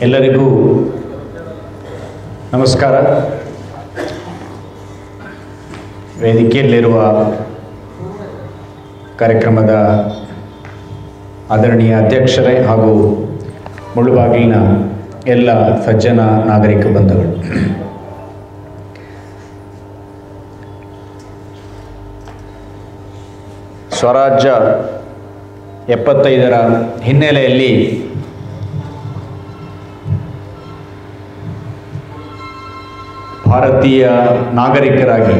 ಎಲ್ಲರಿಗೂ ನಮಸ್ಕಾರ ವೇದಿಕೆಯಲ್ಲಿರುವ ಕಾರ್ಯಕ್ರಮದ ಆದರಣೀಯ ಅಧ್ಯಕ್ಷರೇ ಹಾಗೂ ಮುಳುಬಾಗಿಲಿನ ಎಲ್ಲ ಸಜ್ಜನ ನಾಗರಿಕ ಬಂಧುಗಳು ಸ್ವರಾಜ್ಯ ಎಪ್ಪತ್ತೈದರ ಹಿನ್ನೆಲೆಯಲ್ಲಿ ಭಾರತೀಯ ನಾಗರಿಕರಾಗಿ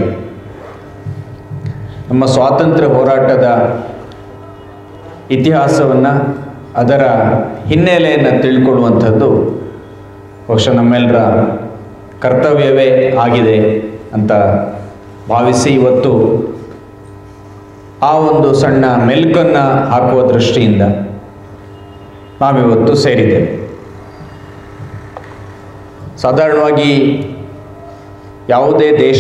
ನಮ್ಮ ಸ್ವಾತಂತ್ರ್ಯ ಹೋರಾಟದ ಇತಿಹಾಸವನ್ನು ಅದರ ಹಿನ್ನೆಲೆಯನ್ನು ತಿಳ್ಕೊಳ್ಳುವಂಥದ್ದು ಬಹುಶಃ ನಮ್ಮೆಲ್ಲರ ಕರ್ತವ್ಯವೇ ಆಗಿದೆ ಅಂತ ಭಾವಿಸಿ ಇವತ್ತು ಆ ಒಂದು ಸಣ್ಣ ಮೆಲ್ಕನ್ನು ಹಾಕುವ ದೃಷ್ಟಿಯಿಂದ ನಾವಿವತ್ತು ಸೇರಿದ್ದೇವೆ ಸಾಧಾರಣವಾಗಿ ಯಾವುದೇ ದೇಶ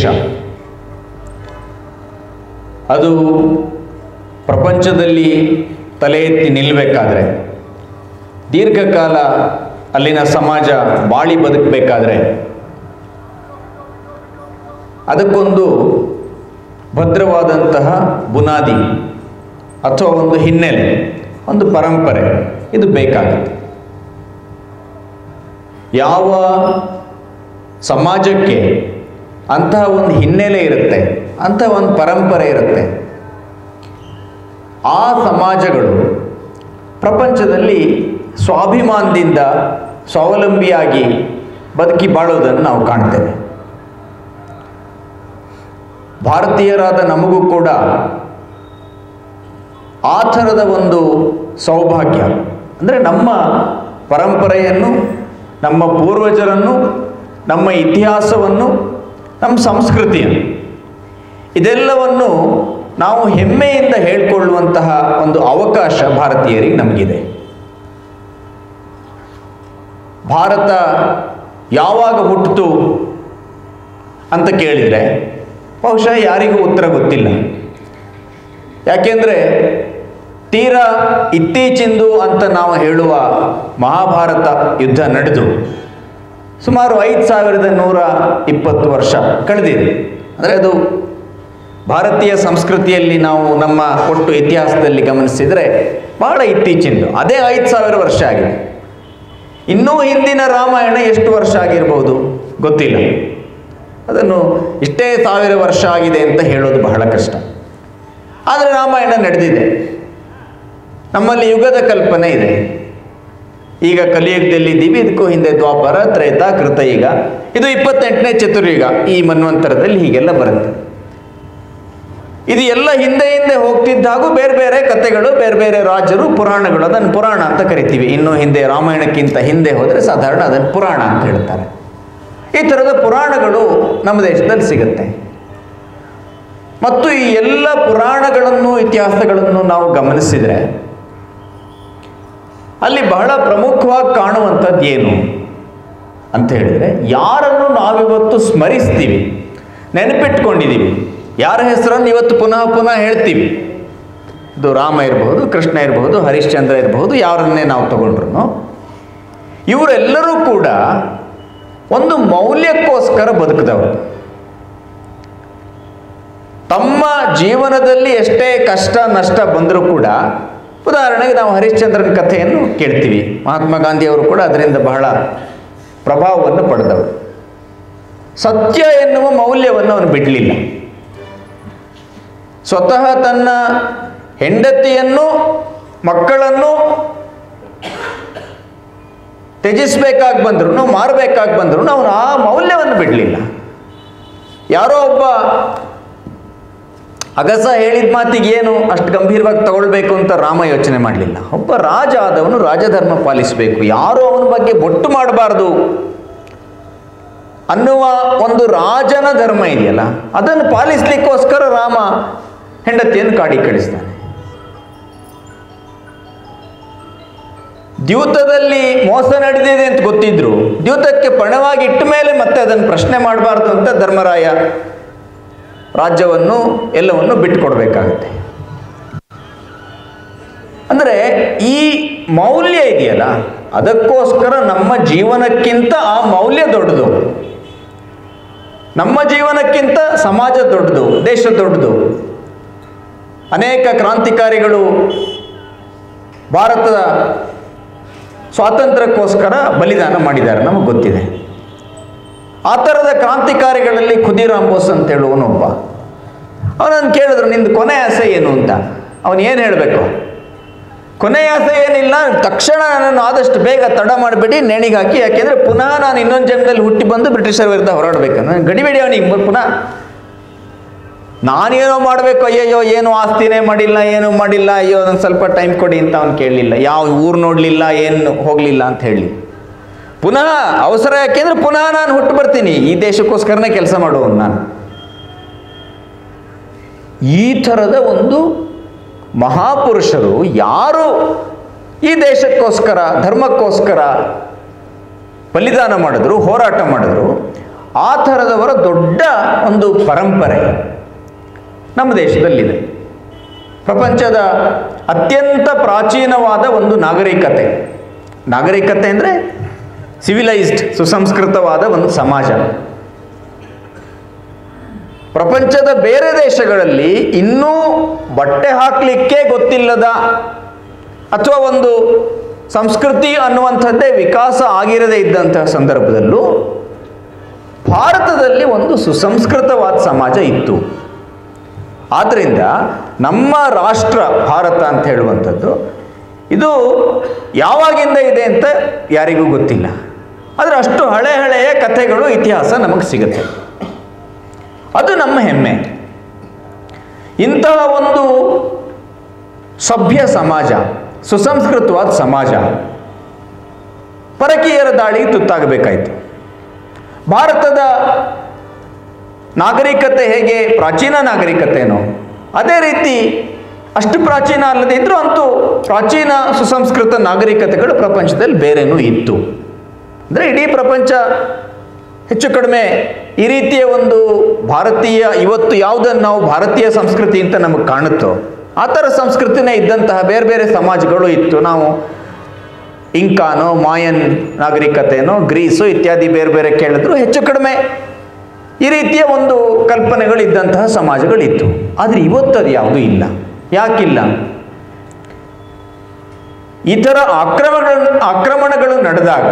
ಅದು ಪ್ರಪಂಚದಲ್ಲಿ ತಲೆ ಎತ್ತಿ ನಿಲ್ಲಬೇಕಾದ್ರೆ ದೀರ್ಘಕಾಲ ಅಲ್ಲಿನ ಸಮಾಜ ಬಾಳಿ ಬದುಕಬೇಕಾದ್ರೆ ಅದಕ್ಕೊಂದು ಭದ್ರವಾದಂತಹ ಬುನಾದಿ ಅಥವಾ ಒಂದು ಹಿನ್ನೆಲೆ ಒಂದು ಪರಂಪರೆ ಇದು ಬೇಕಾಗುತ್ತೆ ಯಾವ ಸಮಾಜಕ್ಕೆ ಅಂತಹ ಒಂದು ಹಿನ್ನೆಲೆ ಇರುತ್ತೆ ಅಂತಹ ಒಂದು ಪರಂಪರೆ ಇರುತ್ತೆ ಆ ಸಮಾಜಗಳು ಪ್ರಪಂಚದಲ್ಲಿ ಸ್ವಾಭಿಮಾನದಿಂದ ಸ್ವಾವಲಂಬಿಯಾಗಿ ಬದುಕಿ ಬಾಳೋದನ್ನು ನಾವು ಕಾಣ್ತೇವೆ ಭಾರತೀಯರಾದ ನಮಗೂ ಕೂಡ ಆ ಥರದ ಒಂದು ಸೌಭಾಗ್ಯ ಅಂದರೆ ನಮ್ಮ ಪರಂಪರೆಯನ್ನು ನಮ್ಮ ಪೂರ್ವಜರನ್ನು ನಮ್ಮ ಇತಿಹಾಸವನ್ನು ನಮ್ಮ ಸಂಸ್ಕೃತಿಯನ್ನು ಇದೆಲ್ಲವನ್ನು ನಾವು ಹೆಮ್ಮೆಯಿಂದ ಹೇಳಿಕೊಳ್ಳುವಂತಹ ಒಂದು ಅವಕಾಶ ಭಾರತೀಯರಿಗೆ ನಮಗಿದೆ ಭಾರತ ಯಾವಾಗ ಹುಟ್ಟಿತು ಅಂತ ಕೇಳಿದರೆ ಬಹುಶಃ ಯಾರಿಗೂ ಉತ್ತರ ಗೊತ್ತಿಲ್ಲ ಯಾಕೆಂದರೆ ತೀರಾ ಇತ್ತೀಚಿಂದು ಅಂತ ನಾವು ಹೇಳುವ ಮಹಾಭಾರತ ಯುದ್ಧ ನಡೆದು ಸುಮಾರು ಐದು ಸಾವಿರದ ನೂರ ಇಪ್ಪತ್ತು ವರ್ಷ ಕಳೆದಿದೆ ಅಂದರೆ ಅದು ಭಾರತೀಯ ಸಂಸ್ಕೃತಿಯಲ್ಲಿ ನಾವು ನಮ್ಮ ಒಟ್ಟು ಇತಿಹಾಸದಲ್ಲಿ ಗಮನಿಸಿದರೆ ಬಹಳ ಇತ್ತೀಚಿಂದು ಅದೇ ಐದು ಸಾವಿರ ವರ್ಷ ಆಗಿದೆ ಇನ್ನೂ ಹಿಂದಿನ ರಾಮಾಯಣ ಎಷ್ಟು ವರ್ಷ ಆಗಿರ್ಬೋದು ಗೊತ್ತಿಲ್ಲ ಅದನ್ನು ಇಷ್ಟೇ ಸಾವಿರ ವರ್ಷ ಆಗಿದೆ ಅಂತ ಹೇಳೋದು ಬಹಳ ಕಷ್ಟ ಆದರೆ ರಾಮಾಯಣ ನಡೆದಿದೆ ನಮ್ಮಲ್ಲಿ ಯುಗದ ಕಲ್ಪನೆ ಇದೆ ಈಗ ಕಲಿಯುಗದಲ್ಲಿ ಇದ್ದೀವಿ ಇದಕ್ಕೂ ಹಿಂದೆ ದ್ವಾಪರ ತ್ರೇತ ಕೃತ ಈಗ ಇದು ಇಪ್ಪತ್ತೆಂಟನೇ ಚತುರ್ಯುಗ ಈ ಮನ್ವಂತರದಲ್ಲಿ ಹೀಗೆಲ್ಲ ಬರುತ್ತೆ ಇದು ಎಲ್ಲ ಹಿಂದೆ ಹಿಂದೆ ಹೋಗ್ತಿದ್ದಾಗೂ ಬೇರೆ ಬೇರೆ ಕಥೆಗಳು ಬೇರೆ ಬೇರೆ ರಾಜರು ಪುರಾಣಗಳು ಅದನ್ನು ಪುರಾಣ ಅಂತ ಕರಿತೀವಿ ಇನ್ನು ಹಿಂದೆ ರಾಮಾಯಣಕ್ಕಿಂತ ಹಿಂದೆ ಹೋದರೆ ಸಾಧಾರಣ ಅದನ್ನು ಪುರಾಣ ಅಂತ ಹೇಳ್ತಾರೆ ಈ ಥರದ ಪುರಾಣಗಳು ನಮ್ಮ ದೇಶದಲ್ಲಿ ಸಿಗುತ್ತೆ ಮತ್ತು ಈ ಎಲ್ಲ ಪುರಾಣಗಳನ್ನು ಇತಿಹಾಸಗಳನ್ನು ನಾವು ಗಮನಿಸಿದರೆ ಅಲ್ಲಿ ಬಹಳ ಪ್ರಮುಖವಾಗಿ ಕಾಣುವಂಥದ್ದು ಏನು ಅಂತ ಹೇಳಿದರೆ ಯಾರನ್ನು ನಾವಿವತ್ತು ಸ್ಮರಿಸ್ತೀವಿ ನೆನಪಿಟ್ಕೊಂಡಿದ್ದೀವಿ ಯಾರ ಹೆಸರನ್ನು ಇವತ್ತು ಪುನಃ ಪುನಃ ಹೇಳ್ತೀವಿ ಇದು ರಾಮ ಇರಬಹುದು ಕೃಷ್ಣ ಇರಬಹುದು ಹರಿಶ್ಚಂದ್ರ ಇರಬಹುದು ಯಾರನ್ನೇ ನಾವು ತಗೊಂಡ್ರು ಇವರೆಲ್ಲರೂ ಕೂಡ ಒಂದು ಮೌಲ್ಯಕ್ಕೋಸ್ಕರ ಬದುಕಿದವರು ತಮ್ಮ ಜೀವನದಲ್ಲಿ ಎಷ್ಟೇ ಕಷ್ಟ ನಷ್ಟ ಬಂದರೂ ಕೂಡ ಉದಾಹರಣೆಗೆ ನಾವು ಹರಿಶ್ಚಂದ್ರನ ಕಥೆಯನ್ನು ಕೇಳ್ತೀವಿ ಮಹಾತ್ಮ ಗಾಂಧಿಯವರು ಕೂಡ ಅದರಿಂದ ಬಹಳ ಪ್ರಭಾವವನ್ನು ಪಡೆದವರು ಸತ್ಯ ಎನ್ನುವ ಮೌಲ್ಯವನ್ನು ಅವನು ಬಿಡಲಿಲ್ಲ ಸ್ವತಃ ತನ್ನ ಹೆಂಡತಿಯನ್ನು ಮಕ್ಕಳನ್ನು ತ್ಯಜಿಸ್ಬೇಕಾಗಿ ಬಂದ್ರು ಮಾರಬೇಕಾಗಿ ಬಂದ್ರು ಅವನು ಆ ಮೌಲ್ಯವನ್ನು ಬಿಡಲಿಲ್ಲ ಯಾರೋ ಒಬ್ಬ ಅಗಸ ಹೇಳಿದ ಮಾತಿಗೆ ಏನು ಅಷ್ಟು ಗಂಭೀರವಾಗಿ ತಗೊಳ್ಬೇಕು ಅಂತ ರಾಮ ಯೋಚನೆ ಮಾಡಲಿಲ್ಲ ಒಬ್ಬ ರಾಜ ಆದವನು ರಾಜಧರ್ಮ ಪಾಲಿಸಬೇಕು ಯಾರು ಅವನ ಬಗ್ಗೆ ಬೊಟ್ಟು ಮಾಡಬಾರ್ದು ಅನ್ನುವ ಒಂದು ರಾಜನ ಧರ್ಮ ಇದೆಯಲ್ಲ ಅದನ್ನು ಪಾಲಿಸ್ಲಿಕ್ಕೋಸ್ಕರ ರಾಮ ಹೆಂಡತಿಯನ್ನು ಕಾಡಿ ಕಳಿಸ್ತಾನೆ ದ್ಯೂತದಲ್ಲಿ ಮೋಸ ನಡೆದಿದೆ ಅಂತ ಗೊತ್ತಿದ್ರು ದ್ಯೂತಕ್ಕೆ ಪಣವಾಗಿ ಇಟ್ಟ ಮೇಲೆ ಮತ್ತೆ ಅದನ್ನು ಪ್ರಶ್ನೆ ಮಾಡಬಾರ್ದು ಅಂತ ಧರ್ಮರಾಯ ರಾಜ್ಯವನ್ನು ಎಲ್ಲವನ್ನು ಬಿಟ್ಟುಕೊಡ್ಬೇಕಾಗುತ್ತೆ ಅಂದರೆ ಈ ಮೌಲ್ಯ ಇದೆಯಲ್ಲ ಅದಕ್ಕೋಸ್ಕರ ನಮ್ಮ ಜೀವನಕ್ಕಿಂತ ಆ ಮೌಲ್ಯ ದೊಡ್ಡದು ನಮ್ಮ ಜೀವನಕ್ಕಿಂತ ಸಮಾಜ ದೊಡ್ಡದು ದೇಶ ದೊಡ್ಡದು ಅನೇಕ ಕ್ರಾಂತಿಕಾರಿಗಳು ಭಾರತದ ಸ್ವಾತಂತ್ರ್ಯಕ್ಕೋಸ್ಕರ ಬಲಿದಾನ ಮಾಡಿದ್ದಾರೆ ನಮಗೆ ಗೊತ್ತಿದೆ ಆ ಥರದ ಕ್ರಾಂತಿಕಾರಿಗಳಲ್ಲಿ ಖುದಿರಾಮ್ ಬೋಸ್ ಅಂತ ಹೇಳುವನೊಬ್ಬ ಅವನನ್ನು ಕೇಳಿದ್ರು ನಿಂದು ಕೊನೆ ಆಸೆ ಏನು ಅಂತ ಅವನು ಏನು ಹೇಳಬೇಕು ಕೊನೆಯ ಆಸೆ ಏನಿಲ್ಲ ತಕ್ಷಣ ನನ್ನನ್ನು ಆದಷ್ಟು ಬೇಗ ತಡ ಮಾಡಿಬಿಡಿ ನೇಣಿಗೆ ಹಾಕಿ ಯಾಕೆಂದರೆ ಪುನಃ ನಾನು ಇನ್ನೊಂದು ಜನ್ಮದಲ್ಲಿ ಹುಟ್ಟಿ ಬಂದು ಬ್ರಿಟಿಷರ ವಿರುದ್ಧ ಹೋರಾಡಬೇಕು ನಾನು ಗಡಿಬೇಡಿ ಅವನಿಗೆ ಪುನಃ ನಾನೇನೋ ಮಾಡಬೇಕು ಅಯ್ಯಯ್ಯೋ ಏನು ಆಸ್ತಿನೇ ಮಾಡಿಲ್ಲ ಏನು ಮಾಡಿಲ್ಲ ಅಯ್ಯೋ ನಂಗೆ ಸ್ವಲ್ಪ ಟೈಮ್ ಕೊಡಿ ಅಂತ ಅವ್ನು ಕೇಳಲಿಲ್ಲ ಯಾವ ಊರು ನೋಡಲಿಲ್ಲ ಏನು ಹೋಗಲಿಲ್ಲ ಅಂತ ಹೇಳಿ ಪುನಃ ಅವಸರ ಯಾಕೆಂದ್ರೆ ಪುನಃ ನಾನು ಹುಟ್ಟು ಬರ್ತೀನಿ ಈ ದೇಶಕ್ಕೋಸ್ಕರನೇ ಕೆಲಸ ಮಾಡುವನು ನಾನು ಈ ಥರದ ಒಂದು ಮಹಾಪುರುಷರು ಯಾರು ಈ ದೇಶಕ್ಕೋಸ್ಕರ ಧರ್ಮಕ್ಕೋಸ್ಕರ ಬಲಿದಾನ ಮಾಡಿದ್ರು ಹೋರಾಟ ಮಾಡಿದ್ರು ಆ ಥರದವರ ದೊಡ್ಡ ಒಂದು ಪರಂಪರೆ ನಮ್ಮ ದೇಶದಲ್ಲಿದೆ ಪ್ರಪಂಚದ ಅತ್ಯಂತ ಪ್ರಾಚೀನವಾದ ಒಂದು ನಾಗರಿಕತೆ ನಾಗರಿಕತೆ ಅಂದರೆ ಸಿವಿಲೈಸ್ಡ್ ಸುಸಂಸ್ಕೃತವಾದ ಒಂದು ಸಮಾಜ ಪ್ರಪಂಚದ ಬೇರೆ ದೇಶಗಳಲ್ಲಿ ಇನ್ನೂ ಬಟ್ಟೆ ಹಾಕಲಿಕ್ಕೆ ಗೊತ್ತಿಲ್ಲದ ಅಥವಾ ಒಂದು ಸಂಸ್ಕೃತಿ ಅನ್ನುವಂಥದ್ದೇ ವಿಕಾಸ ಆಗಿರದೇ ಇದ್ದಂತಹ ಸಂದರ್ಭದಲ್ಲೂ ಭಾರತದಲ್ಲಿ ಒಂದು ಸುಸಂಸ್ಕೃತವಾದ ಸಮಾಜ ಇತ್ತು ಆದ್ದರಿಂದ ನಮ್ಮ ರಾಷ್ಟ್ರ ಭಾರತ ಅಂತ ಹೇಳುವಂಥದ್ದು ಇದು ಯಾವಾಗಿಂದ ಇದೆ ಅಂತ ಯಾರಿಗೂ ಗೊತ್ತಿಲ್ಲ ಆದರೆ ಅಷ್ಟು ಹಳೆ ಹಳೆಯ ಕಥೆಗಳು ಇತಿಹಾಸ ನಮಗೆ ಸಿಗುತ್ತೆ ಅದು ನಮ್ಮ ಹೆಮ್ಮೆ ಇಂತಹ ಒಂದು ಸಭ್ಯ ಸಮಾಜ ಸುಸಂಸ್ಕೃತವಾದ ಸಮಾಜ ಪರಕೀಯರ ದಾಳಿಗೆ ತುತ್ತಾಗಬೇಕಾಯಿತು ಭಾರತದ ನಾಗರಿಕತೆ ಹೇಗೆ ಪ್ರಾಚೀನ ನಾಗರಿಕತೆನೋ ಅದೇ ರೀತಿ ಅಷ್ಟು ಪ್ರಾಚೀನ ಅಲ್ಲದೇ ಇದ್ರೂ ಅಂತೂ ಪ್ರಾಚೀನ ಸುಸಂಸ್ಕೃತ ನಾಗರಿಕತೆಗಳು ಪ್ರಪಂಚದಲ್ಲಿ ಬೇರೆನೂ ಇತ್ತು ಅಂದರೆ ಇಡೀ ಪ್ರಪಂಚ ಹೆಚ್ಚು ಕಡಿಮೆ ಈ ರೀತಿಯ ಒಂದು ಭಾರತೀಯ ಇವತ್ತು ಯಾವುದನ್ನು ನಾವು ಭಾರತೀಯ ಸಂಸ್ಕೃತಿ ಅಂತ ನಮಗೆ ಕಾಣುತ್ತೋ ಆ ಥರ ಸಂಸ್ಕೃತಿನೇ ಇದ್ದಂತಹ ಬೇರೆ ಬೇರೆ ಸಮಾಜಗಳು ಇತ್ತು ನಾವು ಇಂಕಾನೋ ಮಾಯನ್ ನಾಗರಿಕತೆನೋ ಗ್ರೀಸು ಇತ್ಯಾದಿ ಬೇರೆ ಬೇರೆ ಕೇಳಿದ್ರು ಹೆಚ್ಚು ಕಡಿಮೆ ಈ ರೀತಿಯ ಒಂದು ಕಲ್ಪನೆಗಳಿದ್ದಂತಹ ಸಮಾಜಗಳಿತ್ತು ಆದರೆ ಇವತ್ತು ಅದು ಯಾವುದೂ ಇಲ್ಲ ಯಾಕಿಲ್ಲ ಈ ಥರ ಆಕ್ರಮಣಗಳು ಆಕ್ರಮಣಗಳು ನಡೆದಾಗ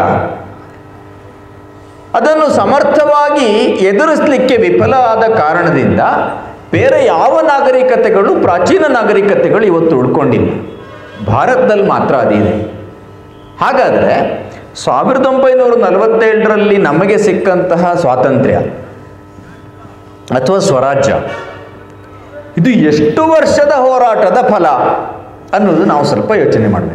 ಅದನ್ನು ಸಮರ್ಥವಾಗಿ ಎದುರಿಸಲಿಕ್ಕೆ ವಿಫಲ ಆದ ಕಾರಣದಿಂದ ಬೇರೆ ಯಾವ ನಾಗರಿಕತೆಗಳು ಪ್ರಾಚೀನ ನಾಗರಿಕತೆಗಳು ಇವತ್ತು ಉಳ್ಕೊಂಡಿಲ್ಲ ಭಾರತದಲ್ಲಿ ಮಾತ್ರ ಅದಿದೆ ಹಾಗಾದರೆ ಸಾವಿರದ ಒಂಬೈನೂರ ನಲವತ್ತೇಳರಲ್ಲಿ ನಮಗೆ ಸಿಕ್ಕಂತಹ ಸ್ವಾತಂತ್ರ್ಯ ಅಥವಾ ಸ್ವರಾಜ್ಯ ಇದು ಎಷ್ಟು ವರ್ಷದ ಹೋರಾಟದ ಫಲ ಅನ್ನೋದು ನಾವು ಸ್ವಲ್ಪ ಯೋಚನೆ ಮಾಡಬೇಕು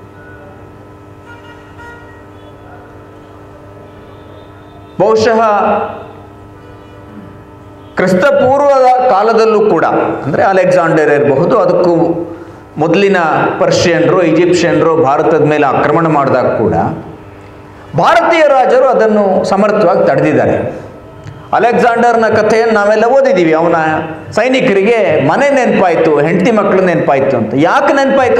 ಬಹುಶಃ ಕ್ರಿಸ್ತಪೂರ್ವದ ಕಾಲದಲ್ಲೂ ಕೂಡ ಅಂದರೆ ಅಲೆಕ್ಸಾಂಡರ್ ಇರಬಹುದು ಅದಕ್ಕೂ ಮೊದಲಿನ ಪರ್ಷಿಯನ್ರು ಈಜಿಪ್ಷಿಯನ್ರು ಭಾರತದ ಮೇಲೆ ಆಕ್ರಮಣ ಮಾಡಿದಾಗ ಕೂಡ ಭಾರತೀಯ ರಾಜರು ಅದನ್ನು ಸಮರ್ಥವಾಗಿ ತಡೆದಿದ್ದಾರೆ ಅಲೆಕ್ಸಾಂಡರ್ನ ಕಥೆಯನ್ನು ನಾವೆಲ್ಲ ಓದಿದ್ದೀವಿ ಅವನ ಸೈನಿಕರಿಗೆ ಮನೆ ನೆನಪಾಯಿತು ಹೆಂಡತಿ ಮಕ್ಕಳು ನೆನಪಾಯಿತು ಅಂತ ಯಾಕೆ ನೆನಪಾಯಿತು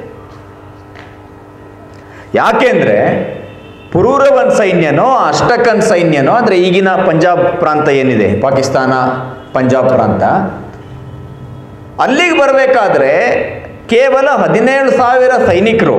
ಯಾಕೆಂದರೆ ಪುರೂರವನ್ ಸೈನ್ಯನೋ ಅಷ್ಟಕನ್ ಸೈನ್ಯನೋ ಅಂದರೆ ಈಗಿನ ಪಂಜಾಬ್ ಪ್ರಾಂತ ಏನಿದೆ ಪಾಕಿಸ್ತಾನ ಪಂಜಾಬ್ ಪ್ರಾಂತ ಅಲ್ಲಿಗೆ ಬರಬೇಕಾದ್ರೆ ಕೇವಲ ಹದಿನೇಳು ಸಾವಿರ ಸೈನಿಕರು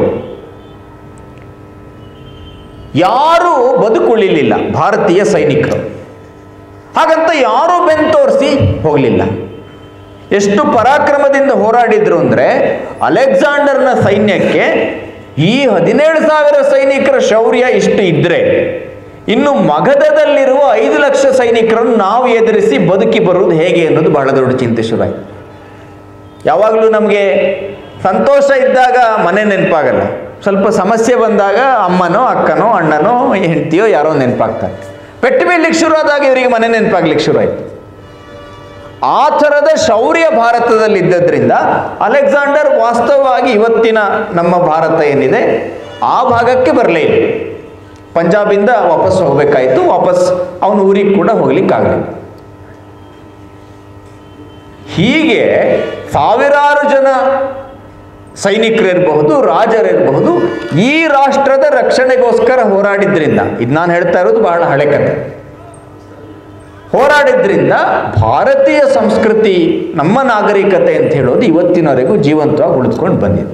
ಯಾರೂ ಬದುಕುಳಿಲಿಲ್ಲ ಭಾರತೀಯ ಸೈನಿಕರು ಹಾಗಂತ ಯಾರೂ ಬೆನ್ ತೋರಿಸಿ ಹೋಗಲಿಲ್ಲ ಎಷ್ಟು ಪರಾಕ್ರಮದಿಂದ ಹೋರಾಡಿದ್ರು ಅಂದರೆ ಅಲೆಕ್ಸಾಂಡರ್ನ ಸೈನ್ಯಕ್ಕೆ ಈ ಹದಿನೇಳು ಸಾವಿರ ಸೈನಿಕರ ಶೌರ್ಯ ಇಷ್ಟು ಇದ್ದರೆ ಇನ್ನು ಮಗಧದಲ್ಲಿರುವ ಐದು ಲಕ್ಷ ಸೈನಿಕರನ್ನು ನಾವು ಎದುರಿಸಿ ಬದುಕಿ ಬರುವುದು ಹೇಗೆ ಅನ್ನೋದು ಬಹಳ ದೊಡ್ಡ ಚಿಂತೆ ಶುರುವಾಯಿತು ಯಾವಾಗಲೂ ನಮಗೆ ಸಂತೋಷ ಇದ್ದಾಗ ಮನೆ ನೆನಪಾಗಲ್ಲ ಸ್ವಲ್ಪ ಸಮಸ್ಯೆ ಬಂದಾಗ ಅಮ್ಮನೋ ಅಕ್ಕನೋ ಅಣ್ಣನೋ ಹೆಂಡತಿಯೋ ಯಾರೋ ನೆನಪಾಗ್ತಾರೆ ಪೆಟ್ಟು ಬೀಳ್ಲಿಕ್ಕೆ ಶುರು ಆದಾಗ ಇವರಿಗೆ ಮನೆ ನೆನಪಾಗ್ಲಿಕ್ಕೆ ಶುರು ಆಯಿತು ಆ ಥರದ ಶೌರ್ಯ ಭಾರತದಲ್ಲಿ ಇದ್ದದ್ರಿಂದ ಅಲೆಕ್ಸಾಂಡರ್ ವಾಸ್ತವವಾಗಿ ಇವತ್ತಿನ ನಮ್ಮ ಭಾರತ ಏನಿದೆ ಆ ಭಾಗಕ್ಕೆ ಬರಲೇ ಇಲ್ಲ ಪಂಜಾಬಿಂದ ವಾಪಸ್ ಹೋಗಬೇಕಾಯಿತು ವಾಪಸ್ ಅವನ ಊರಿಗೆ ಕೂಡ ಹೋಗ್ಲಿಕ್ಕಾಗಲಿಲ್ಲ ಹೀಗೆ ಸಾವಿರಾರು ಜನ ಸೈನಿಕರಿರಬಹುದು ರಾಜರಿರಬಹುದು ಈ ರಾಷ್ಟ್ರದ ರಕ್ಷಣೆಗೋಸ್ಕರ ಹೋರಾಡಿದ್ರಿಂದ ಇದು ನಾನು ಹೇಳ್ತಾ ಇರೋದು ಬಹಳ ಹಳೆ ಕಥೆ ಹೋರಾಡಿದ್ರಿಂದ ಭಾರತೀಯ ಸಂಸ್ಕೃತಿ ನಮ್ಮ ನಾಗರಿಕತೆ ಅಂತ ಹೇಳೋದು ಇವತ್ತಿನವರೆಗೂ ಜೀವಂತವಾಗಿ ಉಳಿದುಕೊಂಡು ಬಂದಿದೆ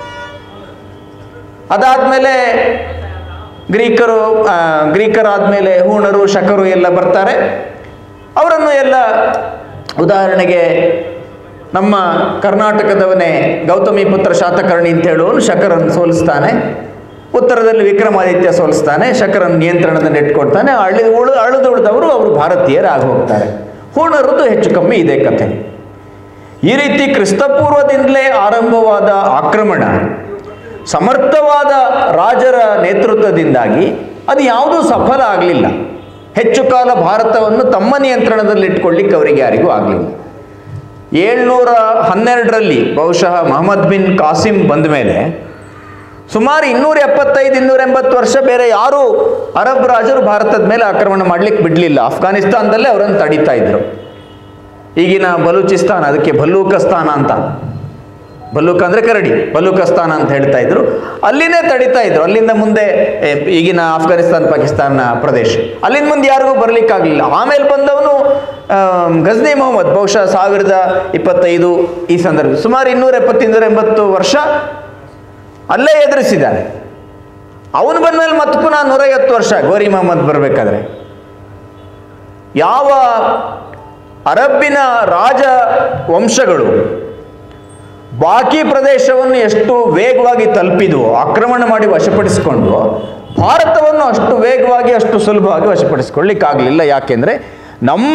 ಅದಾದಮೇಲೆ ಗ್ರೀಕರು ಆ, ಗ್ರೀಕರಾದಮೇಲೆ ಹೂಣರು ಶಕರು ಎಲ್ಲ ಬರ್ತಾರೆ ಅವರನ್ನು ಎಲ್ಲ ಉದಾಹರಣೆಗೆ ನಮ್ಮ ಕರ್ನಾಟಕದವನೇ ಗೌತಮಿ ಪುತ್ರ ಶಾತಕರ್ಣಿ ಅಂತ ಹೇಳುವನು ಶಕರನ್ನು ಸೋಲಿಸ್ತಾನೆ ಉತ್ತರದಲ್ಲಿ ವಿಕ್ರಮಾದಿತ್ಯ ಸೋಲಿಸ್ತಾನೆ ಶಕರನ್ನು ನಿಯಂತ್ರಣದಲ್ಲಿ ಇಟ್ಕೊಳ್ತಾನೆ ಅಳಿ ಉಳು ಅಳಿದುಳಿದವರು ಅವರು ಭಾರತೀಯರಾಗಿ ಹೋಗ್ತಾರೆ ಹೂಣರದ್ದು ಹೆಚ್ಚು ಕಮ್ಮಿ ಇದೇ ಕಥೆ ಈ ರೀತಿ ಕ್ರಿಸ್ತಪೂರ್ವದಿಂದಲೇ ಆರಂಭವಾದ ಆಕ್ರಮಣ ಸಮರ್ಥವಾದ ರಾಜರ ನೇತೃತ್ವದಿಂದಾಗಿ ಅದು ಯಾವುದೂ ಸಫಲ ಆಗಲಿಲ್ಲ ಹೆಚ್ಚು ಕಾಲ ಭಾರತವನ್ನು ತಮ್ಮ ನಿಯಂತ್ರಣದಲ್ಲಿ ಇಟ್ಕೊಳ್ಳಿಕ್ಕೆ ಅವರಿಗೆ ಯಾರಿಗೂ ಆಗಲಿಲ್ಲ ಏಳ್ನೂರ ಹನ್ನೆರಡರಲ್ಲಿ ಬಹುಶಃ ಮೊಹಮ್ಮದ್ ಬಿನ್ ಕಾಸಿಂ ಬಂದ ಮೇಲೆ ಸುಮಾರು ಇನ್ನೂರ ಎಪ್ಪತ್ತೈದು ಇನ್ನೂರ ಎಂಬತ್ತು ವರ್ಷ ಬೇರೆ ಯಾರೂ ಅರಬ್ ರಾಜರು ಭಾರತದ ಮೇಲೆ ಆಕ್ರಮಣ ಮಾಡಲಿಕ್ಕೆ ಬಿಡಲಿಲ್ಲ ಅಫ್ಘಾನಿಸ್ತಾನದಲ್ಲೇ ಅವರನ್ನು ತಡೀತಾ ಇದ್ರು ಈಗಿನ ಬಲೂಚಿಸ್ತಾನ ಅದಕ್ಕೆ ಭಲ್ಲೂಕಸ್ತಾನ ಅಂತ ಭಲ್ಲೂಕ ಅಂದರೆ ಕರಡಿ ಭಲ್ಲೂಕಸ್ತಾನ ಅಂತ ಹೇಳ್ತಾ ಇದ್ರು ಅಲ್ಲಿನೇ ತಡಿತಾ ಇದ್ರು ಅಲ್ಲಿಂದ ಮುಂದೆ ಏ, ಈಗಿನ ಆಫ್ಘಾನಿಸ್ತಾನ ಪಾಕಿಸ್ತಾನ ಪ್ರದೇಶ ಅಲ್ಲಿಂದ ಮುಂದೆ ಯಾರಿಗೂ ಬರಲಿಕ್ಕಾಗಲಿಲ್ಲ ಆಮೇಲೆ ಬಂದವನು ಆಮ್, ಗಜ್ನಿ ಮೊಹಮ್ಮದ್ ಬಹುಶಃ ಸಾವಿರದ ಇಪ್ಪತ್ತೈದು ಈ ಸಂದರ್ಭ ಸುಮಾರು ಇನ್ನೂರ ಎಪ್ಪತ್ತು ಇನ್ನೂರ ಎಂಬತ್ತು ವರ್ಷ ಅಲ್ಲೇ ಎದುರಿಸಿದ್ದಾನೆ ಅವನು ಬಂದಮೇಲೆ ಮತ್ತೆ ಪುನಃ ನೂರೈವತ್ತು ವರ್ಷ ಗೋರಿ ಮೊಹಮ್ಮದ್ ಬರಬೇಕಾದ್ರೆ ಯಾವ ಅರಬ್ಬಿನ ರಾಜ ವಂಶಗಳು ಬಾಕಿ ಪ್ರದೇಶವನ್ನು ಎಷ್ಟು ವೇಗವಾಗಿ ತಲುಪಿದ್ವು ಆಕ್ರಮಣ ಮಾಡಿ ವಶಪಡಿಸಿಕೊಂಡು ಭಾರತವನ್ನು ಅಷ್ಟು ವೇಗವಾಗಿ ಅಷ್ಟು ಸುಲಭವಾಗಿ ವಶಪಡಿಸಿಕೊಳ್ಳಿಕ್ಕಾಗಲಿಲ್ಲ ಯಾಕೆಂದರೆ ನಮ್ಮ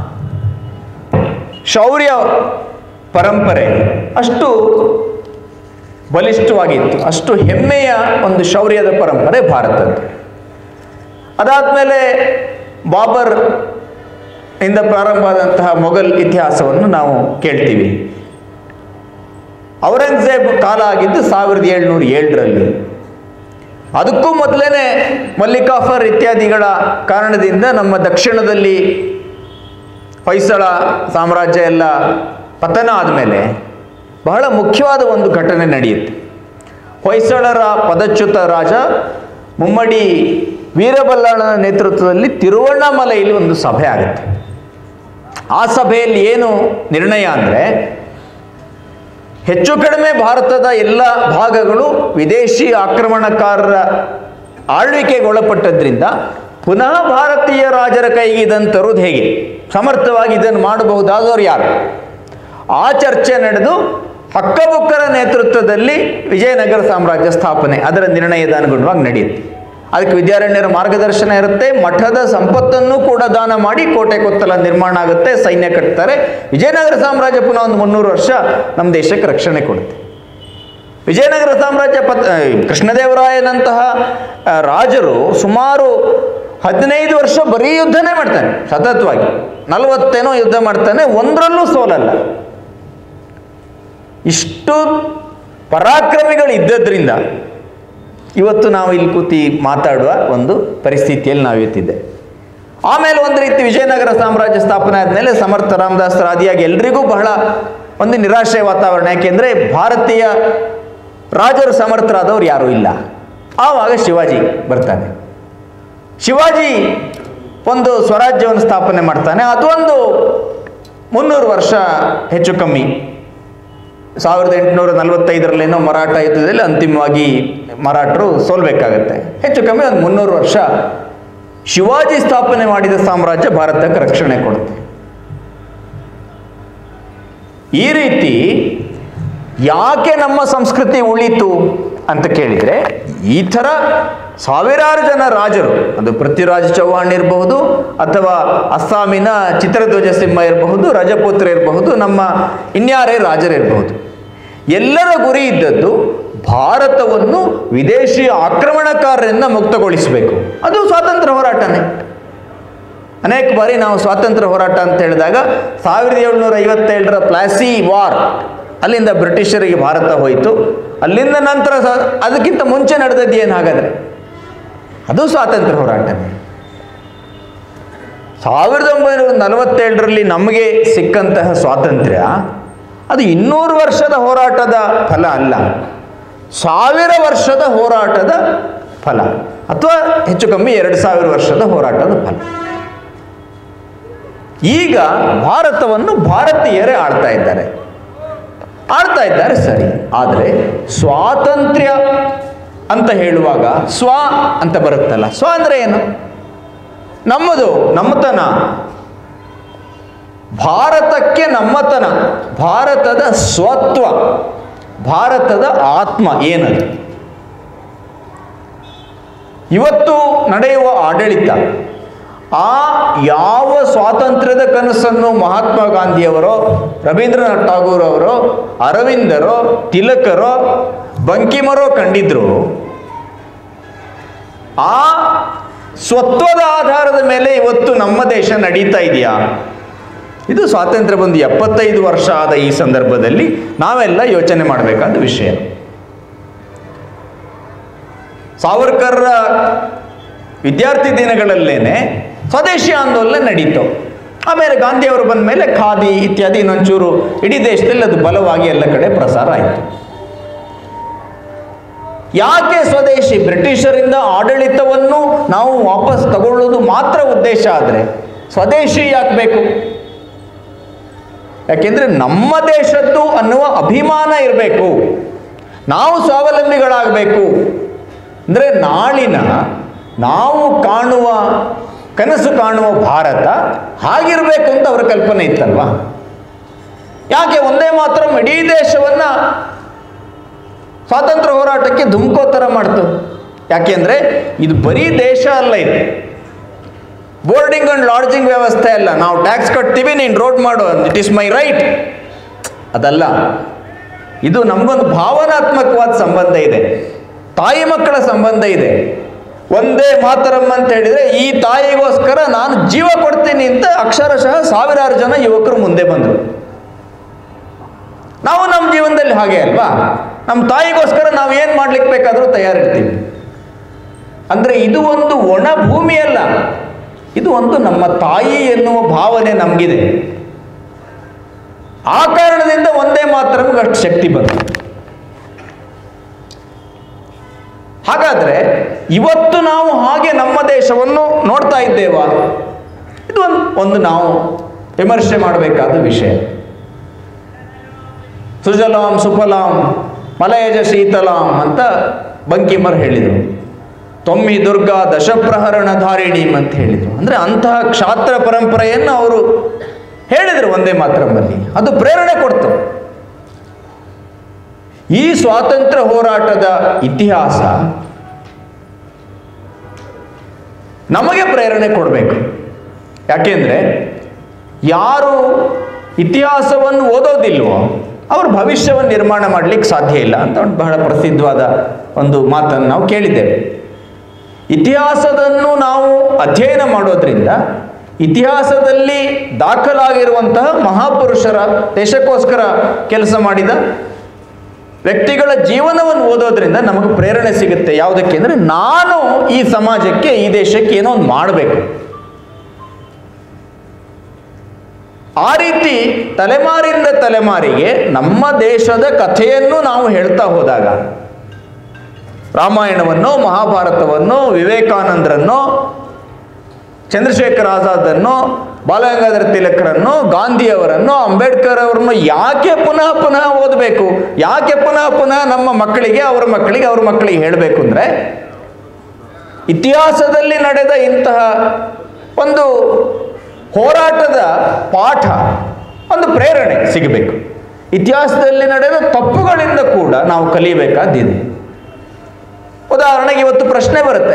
ಶೌರ್ಯ ಪರಂಪರೆ ಅಷ್ಟು ಬಲಿಷ್ಠವಾಗಿತ್ತು ಅಷ್ಟು ಹೆಮ್ಮೆಯ ಒಂದು ಶೌರ್ಯದ ಪರಂಪರೆ ಭಾರತದ್ದು ಅದಾದಮೇಲೆ ಬಾಬರ್ ಇಂದ ಪ್ರಾರಂಭ ಆದಂತಹ ಮೊಘಲ್ ಇತಿಹಾಸವನ್ನು ನಾವು ಕೇಳ್ತೀವಿ ಔರಂಗಜೇಬ್ ಕಾಲ ಆಗಿದ್ದು ಸಾವಿರದ ಏಳ್ನೂರ ಏಳರಲ್ಲಿ ಅದಕ್ಕೂ ಮೊದಲೇ ಮಲ್ಲಿಕಾಫರ್ ಇತ್ಯಾದಿಗಳ ಕಾರಣದಿಂದ ನಮ್ಮ ದಕ್ಷಿಣದಲ್ಲಿ ಹೊಯ್ಸಳ ಸಾಮ್ರಾಜ್ಯ ಎಲ್ಲ ಪತನ ಆದಮೇಲೆ ಬಹಳ ಮುಖ್ಯವಾದ ಒಂದು ಘಟನೆ ನಡೆಯುತ್ತೆ ಹೊಯ್ಸಳರ ಪದಚ್ಯುತ ರಾಜ ಮುಮ್ಮಡಿ ವೀರಬಲ್ಲಾಳನ ನೇತೃತ್ವದಲ್ಲಿ ತಿರುವಣ್ಣಾಮಲೆಯಲ್ಲಿ ಒಂದು ಸಭೆ ಆಗುತ್ತೆ ಆ ಸಭೆಯಲ್ಲಿ ಏನು ನಿರ್ಣಯ ಅಂದರೆ ಹೆಚ್ಚು ಕಡಿಮೆ ಭಾರತದ ಎಲ್ಲ ಭಾಗಗಳು ವಿದೇಶಿ ಆಕ್ರಮಣಕಾರರ ಆಳ್ವಿಕೆಗೆ ಒಳಪಟ್ಟದ್ರಿಂದ ಪುನಃ ಭಾರತೀಯ ರಾಜರ ಕೈಗೆ ಇದನ್ನು ತರೋದು ಹೇಗೆ ಸಮರ್ಥವಾಗಿ ಇದನ್ನು ಮಾಡಬಹುದಾದವರು ಯಾರು ಆ ಚರ್ಚೆ ನಡೆದು ಹಕ್ಕಬುಕ್ಕರ ನೇತೃತ್ವದಲ್ಲಿ ವಿಜಯನಗರ ಸಾಮ್ರಾಜ್ಯ ಸ್ಥಾಪನೆ ಅದರ ನಿರ್ಣಯದ ಅನುಗುಣವಾಗಿ ನಡೆಯುತ್ತೆ ಅದಕ್ಕೆ ವಿದ್ಯಾರಣ್ಯರ ಮಾರ್ಗದರ್ಶನ ಇರುತ್ತೆ ಮಠದ ಸಂಪತ್ತನ್ನು ಕೂಡ ದಾನ ಮಾಡಿ ಕೋಟೆ ಕೊತ್ತಲ ನಿರ್ಮಾಣ ಆಗುತ್ತೆ ಸೈನ್ಯ ಕಟ್ತಾರೆ ವಿಜಯನಗರ ಸಾಮ್ರಾಜ್ಯ ಪುನಃ ಒಂದು ಮುನ್ನೂರು ವರ್ಷ ನಮ್ಮ ದೇಶಕ್ಕೆ ರಕ್ಷಣೆ ಕೊಡುತ್ತೆ ವಿಜಯನಗರ ಸಾಮ್ರಾಜ್ಯ ಪತ್ ಆ, ಕೃಷ್ಣದೇವರಾಯನಂತಹ ಆ, ರಾಜರು ಸುಮಾರು ಹದಿನೈದು ವರ್ಷ ಬರೀ ಯುದ್ಧನೇ ಮಾಡ್ತಾನೆ ಸತತವಾಗಿ ನಲವತ್ತೇನೋ ಯುದ್ಧ ಮಾಡ್ತಾನೆ ಒಂದರಲ್ಲೂ ಸೋಲಲ್ಲ ಇಷ್ಟು ಪರಾಕ್ರಮಿಗಳು ಇದ್ದದ್ರಿಂದ ಇವತ್ತು ನಾವು ಇಲ್ಲಿ ಕೂತಿ ಮಾತಾಡುವ ಒಂದು ಪರಿಸ್ಥಿತಿಯಲ್ಲಿ ನಾವು ಇವತ್ತಿದ್ದೆ ಆಮೇಲೆ ಒಂದು ರೀತಿ ವಿಜಯನಗರ ಸಾಮ್ರಾಜ್ಯ ಸ್ಥಾಪನೆ ಆದಮೇಲೆ ಸಮರ್ಥ ರಾಮದಾಸರ ಆದಿಯಾಗಿ ಎಲ್ರಿಗೂ ಬಹಳ ಒಂದು ನಿರಾಶೆಯ ವಾತಾವರಣ ಯಾಕೆಂದರೆ ಭಾರತೀಯ ರಾಜರು ಸಮರ್ಥರಾದವ್ರು ಯಾರೂ ಇಲ್ಲ ಆವಾಗ ಶಿವಾಜಿ ಬರ್ತಾನೆ ಶಿವಾಜಿ ಒಂದು ಸ್ವರಾಜ್ಯವನ್ನು ಸ್ಥಾಪನೆ ಮಾಡ್ತಾನೆ ಅದೊಂದು ಮುನ್ನೂರು ವರ್ಷ ಹೆಚ್ಚು ಕಮ್ಮಿ ಸಾವಿರದ ಎಂಟುನೂರ ನಲವತ್ತೈದರಲ್ಲೇನೋ ಮರಾಠ ಯುದ್ಧದಲ್ಲಿ ಅಂತಿಮವಾಗಿ ಮರಾಠರು ಸೋಲ್ಬೇಕಾಗತ್ತೆ ಹೆಚ್ಚು ಕಮ್ಮಿ ಒಂದು ಮುನ್ನೂರು ವರ್ಷ ಶಿವಾಜಿ ಸ್ಥಾಪನೆ ಮಾಡಿದ ಸಾಮ್ರಾಜ್ಯ ಭಾರತಕ್ಕೆ ರಕ್ಷಣೆ ಕೊಡುತ್ತೆ ಈ ರೀತಿ ಯಾಕೆ ನಮ್ಮ ಸಂಸ್ಕೃತಿ ಉಳಿತು ಅಂತ ಕೇಳಿದರೆ ಈ ಥರ ಸಾವಿರಾರು ಜನ ರಾಜರು ಅದು ಪೃಥ್ವಿರಾಜ್ ಚೌಹಾಣ್ ಇರಬಹುದು ಅಥವಾ ಅಸ್ಸಾಮಿನ ಚಿತ್ರಧ್ವಜ ಸಿಂಹ ಇರಬಹುದು ರಜಪುತ್ರ ಇರಬಹುದು ನಮ್ಮ ಇನ್ಯಾರೇ ರಾಜರಿರಬಹುದು ಎಲ್ಲರ ಗುರಿ ಇದ್ದದ್ದು ಭಾರತವನ್ನು ವಿದೇಶಿ ಆಕ್ರಮಣಕಾರರಿಂದ ಮುಕ್ತಗೊಳಿಸಬೇಕು ಅದು ಸ್ವಾತಂತ್ರ್ಯ ಹೋರಾಟನೇ ಅನೇಕ ಬಾರಿ ನಾವು ಸ್ವಾತಂತ್ರ್ಯ ಹೋರಾಟ ಅಂತ ಹೇಳಿದಾಗ ಸಾವಿರದ ಏಳ್ನೂರ ಐವತ್ತೇಳರ ಪ್ಲಾಸಿ ವಾರ್ ಅಲ್ಲಿಂದ ಬ್ರಿಟಿಷರಿಗೆ ಭಾರತ ಹೋಯಿತು ಅಲ್ಲಿಂದ ನಂತರ ಸ ಅದಕ್ಕಿಂತ ಮುಂಚೆ ನಡೆದದ್ದು ಏನು ಹಾಗಾದರೆ ಅದು ಸ್ವಾತಂತ್ರ್ಯ ಹೋರಾಟನೇ ಸಾವಿರದ ಒಂಬೈನೂರ ನಲವತ್ತೇಳರಲ್ಲಿ ನಮಗೆ ಸಿಕ್ಕಂತಹ ಸ್ವಾತಂತ್ರ್ಯ ಅದು ಇನ್ನೂರು ವರ್ಷದ ಹೋರಾಟದ ಫಲ ಅಲ್ಲ ಸಾವಿರ ವರ್ಷದ ಹೋರಾಟದ ಫಲ ಅಥವಾ ಹೆಚ್ಚು ಕಮ್ಮಿ ಎರಡು ಸಾವಿರ ವರ್ಷದ ಹೋರಾಟದ ಫಲ ಈಗ ಭಾರತವನ್ನು ಭಾರತೀಯರೇ ಆಳ್ತಾ ಇದ್ದಾರೆ ಆಳ್ತಾ ಇದ್ದಾರೆ ಸರಿ ಆದರೆ ಸ್ವಾತಂತ್ರ್ಯ ಅಂತ ಹೇಳುವಾಗ ಸ್ವ ಅಂತ ಬರುತ್ತಲ್ಲ ಸ್ವ ಅಂದರೆ ಏನು ನಮ್ಮದು ನಮ್ಮತನ ಭಾರತಕ್ಕೆ ನಮ್ಮತನ ಭಾರತದ ಸ್ವತ್ವ ಭಾರತದ ಆತ್ಮ ಏನದು ಇವತ್ತು ನಡೆಯುವ ಆಡಳಿತ ಆ ಯಾವ ಸ್ವಾತಂತ್ರ್ಯದ ಕನಸನ್ನು ಮಹಾತ್ಮ ಗಾಂಧಿಯವರೋ ರವೀಂದ್ರನಾಥ್ ಠಾಗೂರ್ ಅವರೋ ಅರವಿಂದರೋ ತಿಲಕರೋ ಬಂಕಿಮರೋ ಕಂಡಿದ್ರು ಆ ಸ್ವತ್ವದ ಆಧಾರದ ಮೇಲೆ ಇವತ್ತು ನಮ್ಮ ದೇಶ ನಡೀತಾ ಇದೆಯಾ ಇದು ಸ್ವಾತಂತ್ರ್ಯ ಬಂದು ಎಪ್ಪತ್ತೈದು ವರ್ಷ ಆದ ಈ ಸಂದರ್ಭದಲ್ಲಿ ನಾವೆಲ್ಲ ಯೋಚನೆ ಮಾಡಬೇಕಾದ ವಿಷಯ ಸಾವರ್ಕರ್ರ ವಿದ್ಯಾರ್ಥಿ ದಿನಗಳಲ್ಲೇನೆ ಸ್ವದೇಶಿ ಆಂದೋಲನ ನಡೀತು ಆಮೇಲೆ ಗಾಂಧಿಯವರು ಬಂದ ಮೇಲೆ ಖಾದಿ ಇತ್ಯಾದಿ ಇನ್ನೊಂಚೂರು ಇಡೀ ದೇಶದಲ್ಲಿ ಅದು ಬಲವಾಗಿ ಎಲ್ಲ ಕಡೆ ಪ್ರಸಾರ ಆಯಿತು ಯಾಕೆ ಸ್ವದೇಶಿ ಬ್ರಿಟಿಷರಿಂದ ಆಡಳಿತವನ್ನು ನಾವು ವಾಪಸ್ ತಗೊಳ್ಳೋದು ಮಾತ್ರ ಉದ್ದೇಶ ಆದರೆ ಸ್ವದೇಶಿ ಯಾಕೆ ಬೇಕು ಯಾಕೆಂದ್ರೆ ನಮ್ಮ ದೇಶದ್ದು ಅನ್ನುವ ಅಭಿಮಾನ ಇರಬೇಕು ನಾವು ಸ್ವಾವಲಂಬಿಗಳಾಗಬೇಕು ಅಂದರೆ ನಾಳಿನ ನಾವು ಕಾಣುವ ಕನಸು ಕಾಣುವ ಭಾರತ ಹಾಗಿರಬೇಕು ಅಂತ ಅವರ ಕಲ್ಪನೆ ಇತ್ತಲ್ವಾ ಯಾಕೆ ಒಂದೇ ಮಾತ್ರ ಇಡೀ ದೇಶವನ್ನು ಸ್ವಾತಂತ್ರ್ಯ ಹೋರಾಟಕ್ಕೆ ಧುಮ್ಕೋ ಥರ ಮಾಡ್ತು ಯಾಕೆಂದರೆ ಇದು ಬರೀ ದೇಶ ಅಲ್ಲ ಇದು ಬೋರ್ಡಿಂಗ್ ಅಂಡ್ ಲಾಡ್ಜಿಂಗ್ ವ್ಯವಸ್ಥೆ ಅಲ್ಲ ನಾವು ಟ್ಯಾಕ್ಸ್ ಕಟ್ತೀವಿ ನೀನು ರೋಡ್ ಮಾಡು ಇಟ್ ಇಸ್ ಮೈ ರೈಟ್ ಅದಲ್ಲ ಇದು ನಮಗೊಂದು ಭಾವನಾತ್ಮಕವಾದ ಸಂಬಂಧ ಇದೆ ತಾಯಿ ಮಕ್ಕಳ ಸಂಬಂಧ ಇದೆ ಒಂದೇ ಮಾತರಮ್ಮ ಅಂತ ಹೇಳಿದರೆ ಈ ತಾಯಿಗೋಸ್ಕರ ನಾನು ಜೀವ ಕೊಡ್ತೀನಿ ಅಂತ ಅಕ್ಷರಶಃ ಸಾವಿರಾರು ಜನ ಯುವಕರು ಮುಂದೆ ಬಂದರು ನಾವು ನಮ್ಮ ಜೀವನದಲ್ಲಿ ಹಾಗೆ ಅಲ್ವಾ ನಮ್ಮ ತಾಯಿಗೋಸ್ಕರ ನಾವು ಏನು ಮಾಡ್ಲಿಕ್ಕೆ ಬೇಕಾದರೂ ತಯಾರಿರ್ತೀವಿ ಅಂದರೆ ಇದು ಒಂದು ಒಣ ಭೂಮಿ ಅಲ್ಲ ಇದು ಒಂದು ನಮ್ಮ ತಾಯಿ ಎನ್ನುವ ಭಾವನೆ ನಮಗಿದೆ ಆ ಕಾರಣದಿಂದ ಒಂದೇ ಮಾತ್ರ ಅಷ್ಟು ಶಕ್ತಿ ಬಂತು ಹಾಗಾದ್ರೆ ಇವತ್ತು ನಾವು ಹಾಗೆ ನಮ್ಮ ದೇಶವನ್ನು ನೋಡ್ತಾ ಇದ್ದೇವಾ ಇದು ಒಂದು ಒಂದು ನಾವು ವಿಮರ್ಶೆ ಮಾಡಬೇಕಾದ ವಿಷಯ ಸುಜಲಾಂ ಸುಫಲಾಂ ಮಲಯಜ ಶೀತಲಾಂ ಅಂತ ಬಂಕಿಮರ್ ಹೇಳಿದರು ತೊಮ್ಮಿ ದುರ್ಗಾ ದಶಪ್ರಹರಣ ಧಾರಿಣಿ ಅಂತ ಹೇಳಿದರು ಅಂದರೆ ಅಂತಹ ಕ್ಷಾತ್ರ ಪರಂಪರೆಯನ್ನು ಅವರು ಹೇಳಿದರು ಒಂದೇ ಮಾತ್ರಮ್ಮಲ್ಲಿ ಅದು ಪ್ರೇರಣೆ ಕೊಡ್ತು ಈ ಸ್ವಾತಂತ್ರ್ಯ ಹೋರಾಟದ ಇತಿಹಾಸ ನಮಗೆ ಪ್ರೇರಣೆ ಕೊಡಬೇಕು ಯಾಕೆಂದರೆ ಯಾರು ಇತಿಹಾಸವನ್ನು ಓದೋದಿಲ್ವೋ ಅವರು ಭವಿಷ್ಯವನ್ನು ನಿರ್ಮಾಣ ಮಾಡಲಿಕ್ಕೆ ಸಾಧ್ಯ ಇಲ್ಲ ಅಂತ ಒಂದು ಬಹಳ ಪ್ರಸಿದ್ಧವಾದ ಒಂದು ಮಾತನ್ನು ನಾವು ಕೇಳಿದ್ದೇವೆ ಇತಿಹಾಸದನ್ನು ನಾವು ಅಧ್ಯಯನ ಮಾಡೋದ್ರಿಂದ ಇತಿಹಾಸದಲ್ಲಿ ದಾಖಲಾಗಿರುವಂತಹ ಮಹಾಪುರುಷರ ದೇಶಕ್ಕೋಸ್ಕರ ಕೆಲಸ ಮಾಡಿದ ವ್ಯಕ್ತಿಗಳ ಜೀವನವನ್ನು ಓದೋದ್ರಿಂದ ನಮಗೆ ಪ್ರೇರಣೆ ಸಿಗುತ್ತೆ ಯಾವುದಕ್ಕೆ ಅಂದರೆ ನಾನು ಈ ಸಮಾಜಕ್ಕೆ ಈ ದೇಶಕ್ಕೆ ಏನೋ ಒಂದು ಮಾಡಬೇಕು ಆ ರೀತಿ ತಲೆಮಾರಿಂದ ತಲೆಮಾರಿಗೆ ನಮ್ಮ ದೇಶದ ಕಥೆಯನ್ನು ನಾವು ಹೇಳ್ತಾ ಹೋದಾಗ ರಾಮಾಯಣವನ್ನು ಮಹಾಭಾರತವನ್ನು ವಿವೇಕಾನಂದರನ್ನು ಚಂದ್ರಶೇಖರ್ ಆಜಾದನ್ನು ಬಾಲಗಂಗಾಧರ ತಿಲಕರನ್ನು ಗಾಂಧಿಯವರನ್ನು ಅಂಬೇಡ್ಕರ್ ಅವರನ್ನು ಯಾಕೆ ಪುನಃ ಪುನಃ ಓದಬೇಕು ಯಾಕೆ ಪುನಃ ಪುನಃ ನಮ್ಮ ಮಕ್ಕಳಿಗೆ ಅವರ ಮಕ್ಕಳಿಗೆ ಅವ್ರ ಮಕ್ಕಳಿಗೆ ಹೇಳಬೇಕು ಅಂದರೆ ಇತಿಹಾಸದಲ್ಲಿ ನಡೆದ ಇಂತಹ ಒಂದು ಹೋರಾಟದ ಪಾಠ ಒಂದು ಪ್ರೇರಣೆ ಸಿಗಬೇಕು ಇತಿಹಾಸದಲ್ಲಿ ನಡೆದ ತಪ್ಪುಗಳಿಂದ ಕೂಡ ನಾವು ಕಲಿಯಬೇಕಾದಿದೆ ಉದಾಹರಣೆಗೆ ಇವತ್ತು ಪ್ರಶ್ನೆ ಬರುತ್ತೆ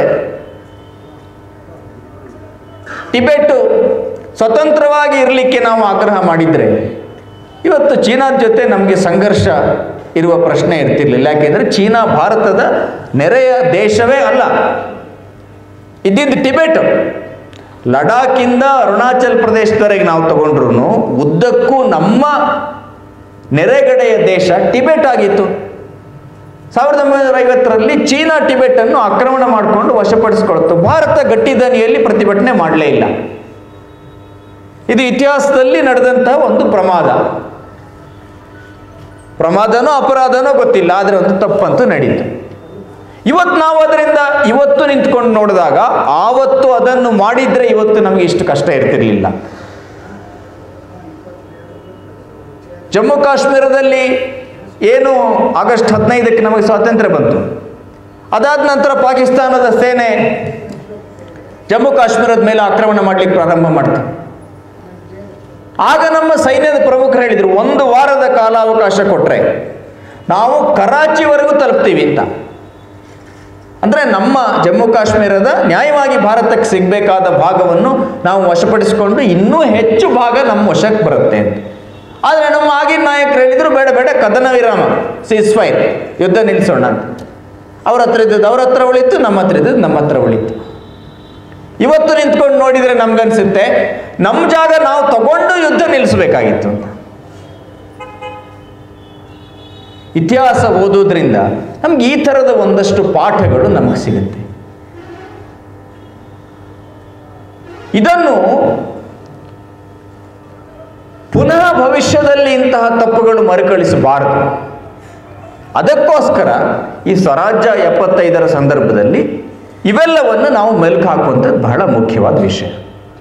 ಟಿಬೆಟ್ಟು ಸ್ವತಂತ್ರವಾಗಿ ಇರಲಿಕ್ಕೆ ನಾವು ಆಗ್ರಹ ಮಾಡಿದರೆ ಇವತ್ತು ಚೀನಾದ ಜೊತೆ ನಮಗೆ ಸಂಘರ್ಷ ಇರುವ ಪ್ರಶ್ನೆ ಇರ್ತಿರ್ಲಿಲ್ಲ ಯಾಕೆಂದರೆ ಚೀನಾ ಭಾರತದ ನೆರೆಯ ದೇಶವೇ ಅಲ್ಲ ಇದ್ದಿದ್ದು ಟಿಬೆಟ್ ಲಡಾಖಿಂದ ಅರುಣಾಚಲ್ ಪ್ರದೇಶದವರೆಗೆ ನಾವು ತಗೊಂಡ್ರು ಉದ್ದಕ್ಕೂ ನಮ್ಮ ನೆರೆಗಡೆಯ ದೇಶ ಟಿಬೆಟ್ ಆಗಿತ್ತು ಸಾವಿರದ ಒಂಬೈನೂರ ಐವತ್ತರಲ್ಲಿ ಚೀನಾ ಟಿಬೆಟನ್ನು ಆಕ್ರಮಣ ಮಾಡಿಕೊಂಡು ವಶಪಡಿಸಿಕೊಳ್ತು ಭಾರತ ಗಟ್ಟಿದನಿಯಲ್ಲಿ ಪ್ರತಿಭಟನೆ ಮಾಡಲೇ ಇಲ್ಲ ಇದು ಇತಿಹಾಸದಲ್ಲಿ ನಡೆದಂತಹ ಒಂದು ಪ್ರಮಾದ ಪ್ರಮಾದನೋ ಅಪರಾಧನೋ ಗೊತ್ತಿಲ್ಲ ಆದರೆ ಒಂದು ತಪ್ಪಂತೂ ನಡೀತು ಇವತ್ತು ನಾವು ಅದರಿಂದ ಇವತ್ತು ನಿಂತ್ಕೊಂಡು ನೋಡಿದಾಗ ಆವತ್ತು ಅದನ್ನು ಮಾಡಿದ್ರೆ ಇವತ್ತು ನಮಗೆ ಇಷ್ಟು ಕಷ್ಟ ಇರ್ತಿರ್ಲಿಲ್ಲ ಜಮ್ಮು ಕಾಶ್ಮೀರದಲ್ಲಿ ಏನು ಆಗಸ್ಟ್ ಹದಿನೈದಕ್ಕೆ ನಮಗೆ ಸ್ವಾತಂತ್ರ್ಯ ಬಂತು ಅದಾದ ನಂತರ ಪಾಕಿಸ್ತಾನದ ಸೇನೆ ಜಮ್ಮು ಕಾಶ್ಮೀರದ ಮೇಲೆ ಆಕ್ರಮಣ ಮಾಡಲಿಕ್ಕೆ ಪ್ರಾರಂಭ ಮಾಡ್ತಾರೆ ಆಗ ನಮ್ಮ ಸೈನ್ಯದ ಪ್ರಮುಖರು ಹೇಳಿದರು ಒಂದು ವಾರದ ಕಾಲಾವಕಾಶ ಕೊಟ್ಟರೆ ನಾವು ಕರಾಚಿವರೆಗೂ ತಲುಪ್ತೀವಿ ಅಂತ ಅಂದರೆ ನಮ್ಮ ಜಮ್ಮು ಕಾಶ್ಮೀರದ ನ್ಯಾಯವಾಗಿ ಭಾರತಕ್ಕೆ ಸಿಗಬೇಕಾದ ಭಾಗವನ್ನು ನಾವು ವಶಪಡಿಸಿಕೊಂಡು ಇನ್ನೂ ಹೆಚ್ಚು ಭಾಗ ನಮ್ಮ ವಶಕ್ಕೆ ಬರುತ್ತೆ ಅಂತ ಆದರೆ ನಮ್ಮ ಆಗಿನ ನಾಯಕರು ಹೇಳಿದರು ಬೇಡ ಬೇಡ ಕದನ ವಿರಾಮ ಸೀಸ್ ಫೈರ್ ಯುದ್ಧ ನಿಲ್ಲಿಸೋಣ ಅಂತ ಅವ್ರ ಹತ್ರ ಇದ್ದದ್ದು ಅವ್ರ ಹತ್ರ ಉಳಿತು ನಮ್ಮ ಹತ್ರ ಇದ್ದದ್ದು ನಮ್ಮ ಹತ್ರ ಉಳಿತು ಇವತ್ತು ನಿಂತ್ಕೊಂಡು ನೋಡಿದರೆ ನಮ್ಗನ್ಸುತ್ತೆ ನಮ್ಮ ಜಾಗ ನಾವು ತಗೊಂಡು ಯುದ್ಧ ನಿಲ್ಲಿಸಬೇಕಾಗಿತ್ತು ಅಂತ ಇತಿಹಾಸ ಓದೋದ್ರಿಂದ ನಮ್ಗೆ ಈ ಥರದ ಒಂದಷ್ಟು ಪಾಠಗಳು ನಮಗೆ ಸಿಗುತ್ತೆ ಇದನ್ನು ಪುನಃ ಭವಿಷ್ಯದಲ್ಲಿ ಇಂತಹ ತಪ್ಪುಗಳು ಮರುಕಳಿಸಬಾರದು ಅದಕ್ಕೋಸ್ಕರ ಈ ಸ್ವರಾಜ್ಯ ಎಪ್ಪತ್ತೈದರ ಸಂದರ್ಭದಲ್ಲಿ ಇವೆಲ್ಲವನ್ನು ನಾವು ಮೆಲುಕು ಹಾಕುವಂಥದ್ದು ಬಹಳ ಮುಖ್ಯವಾದ ವಿಷಯ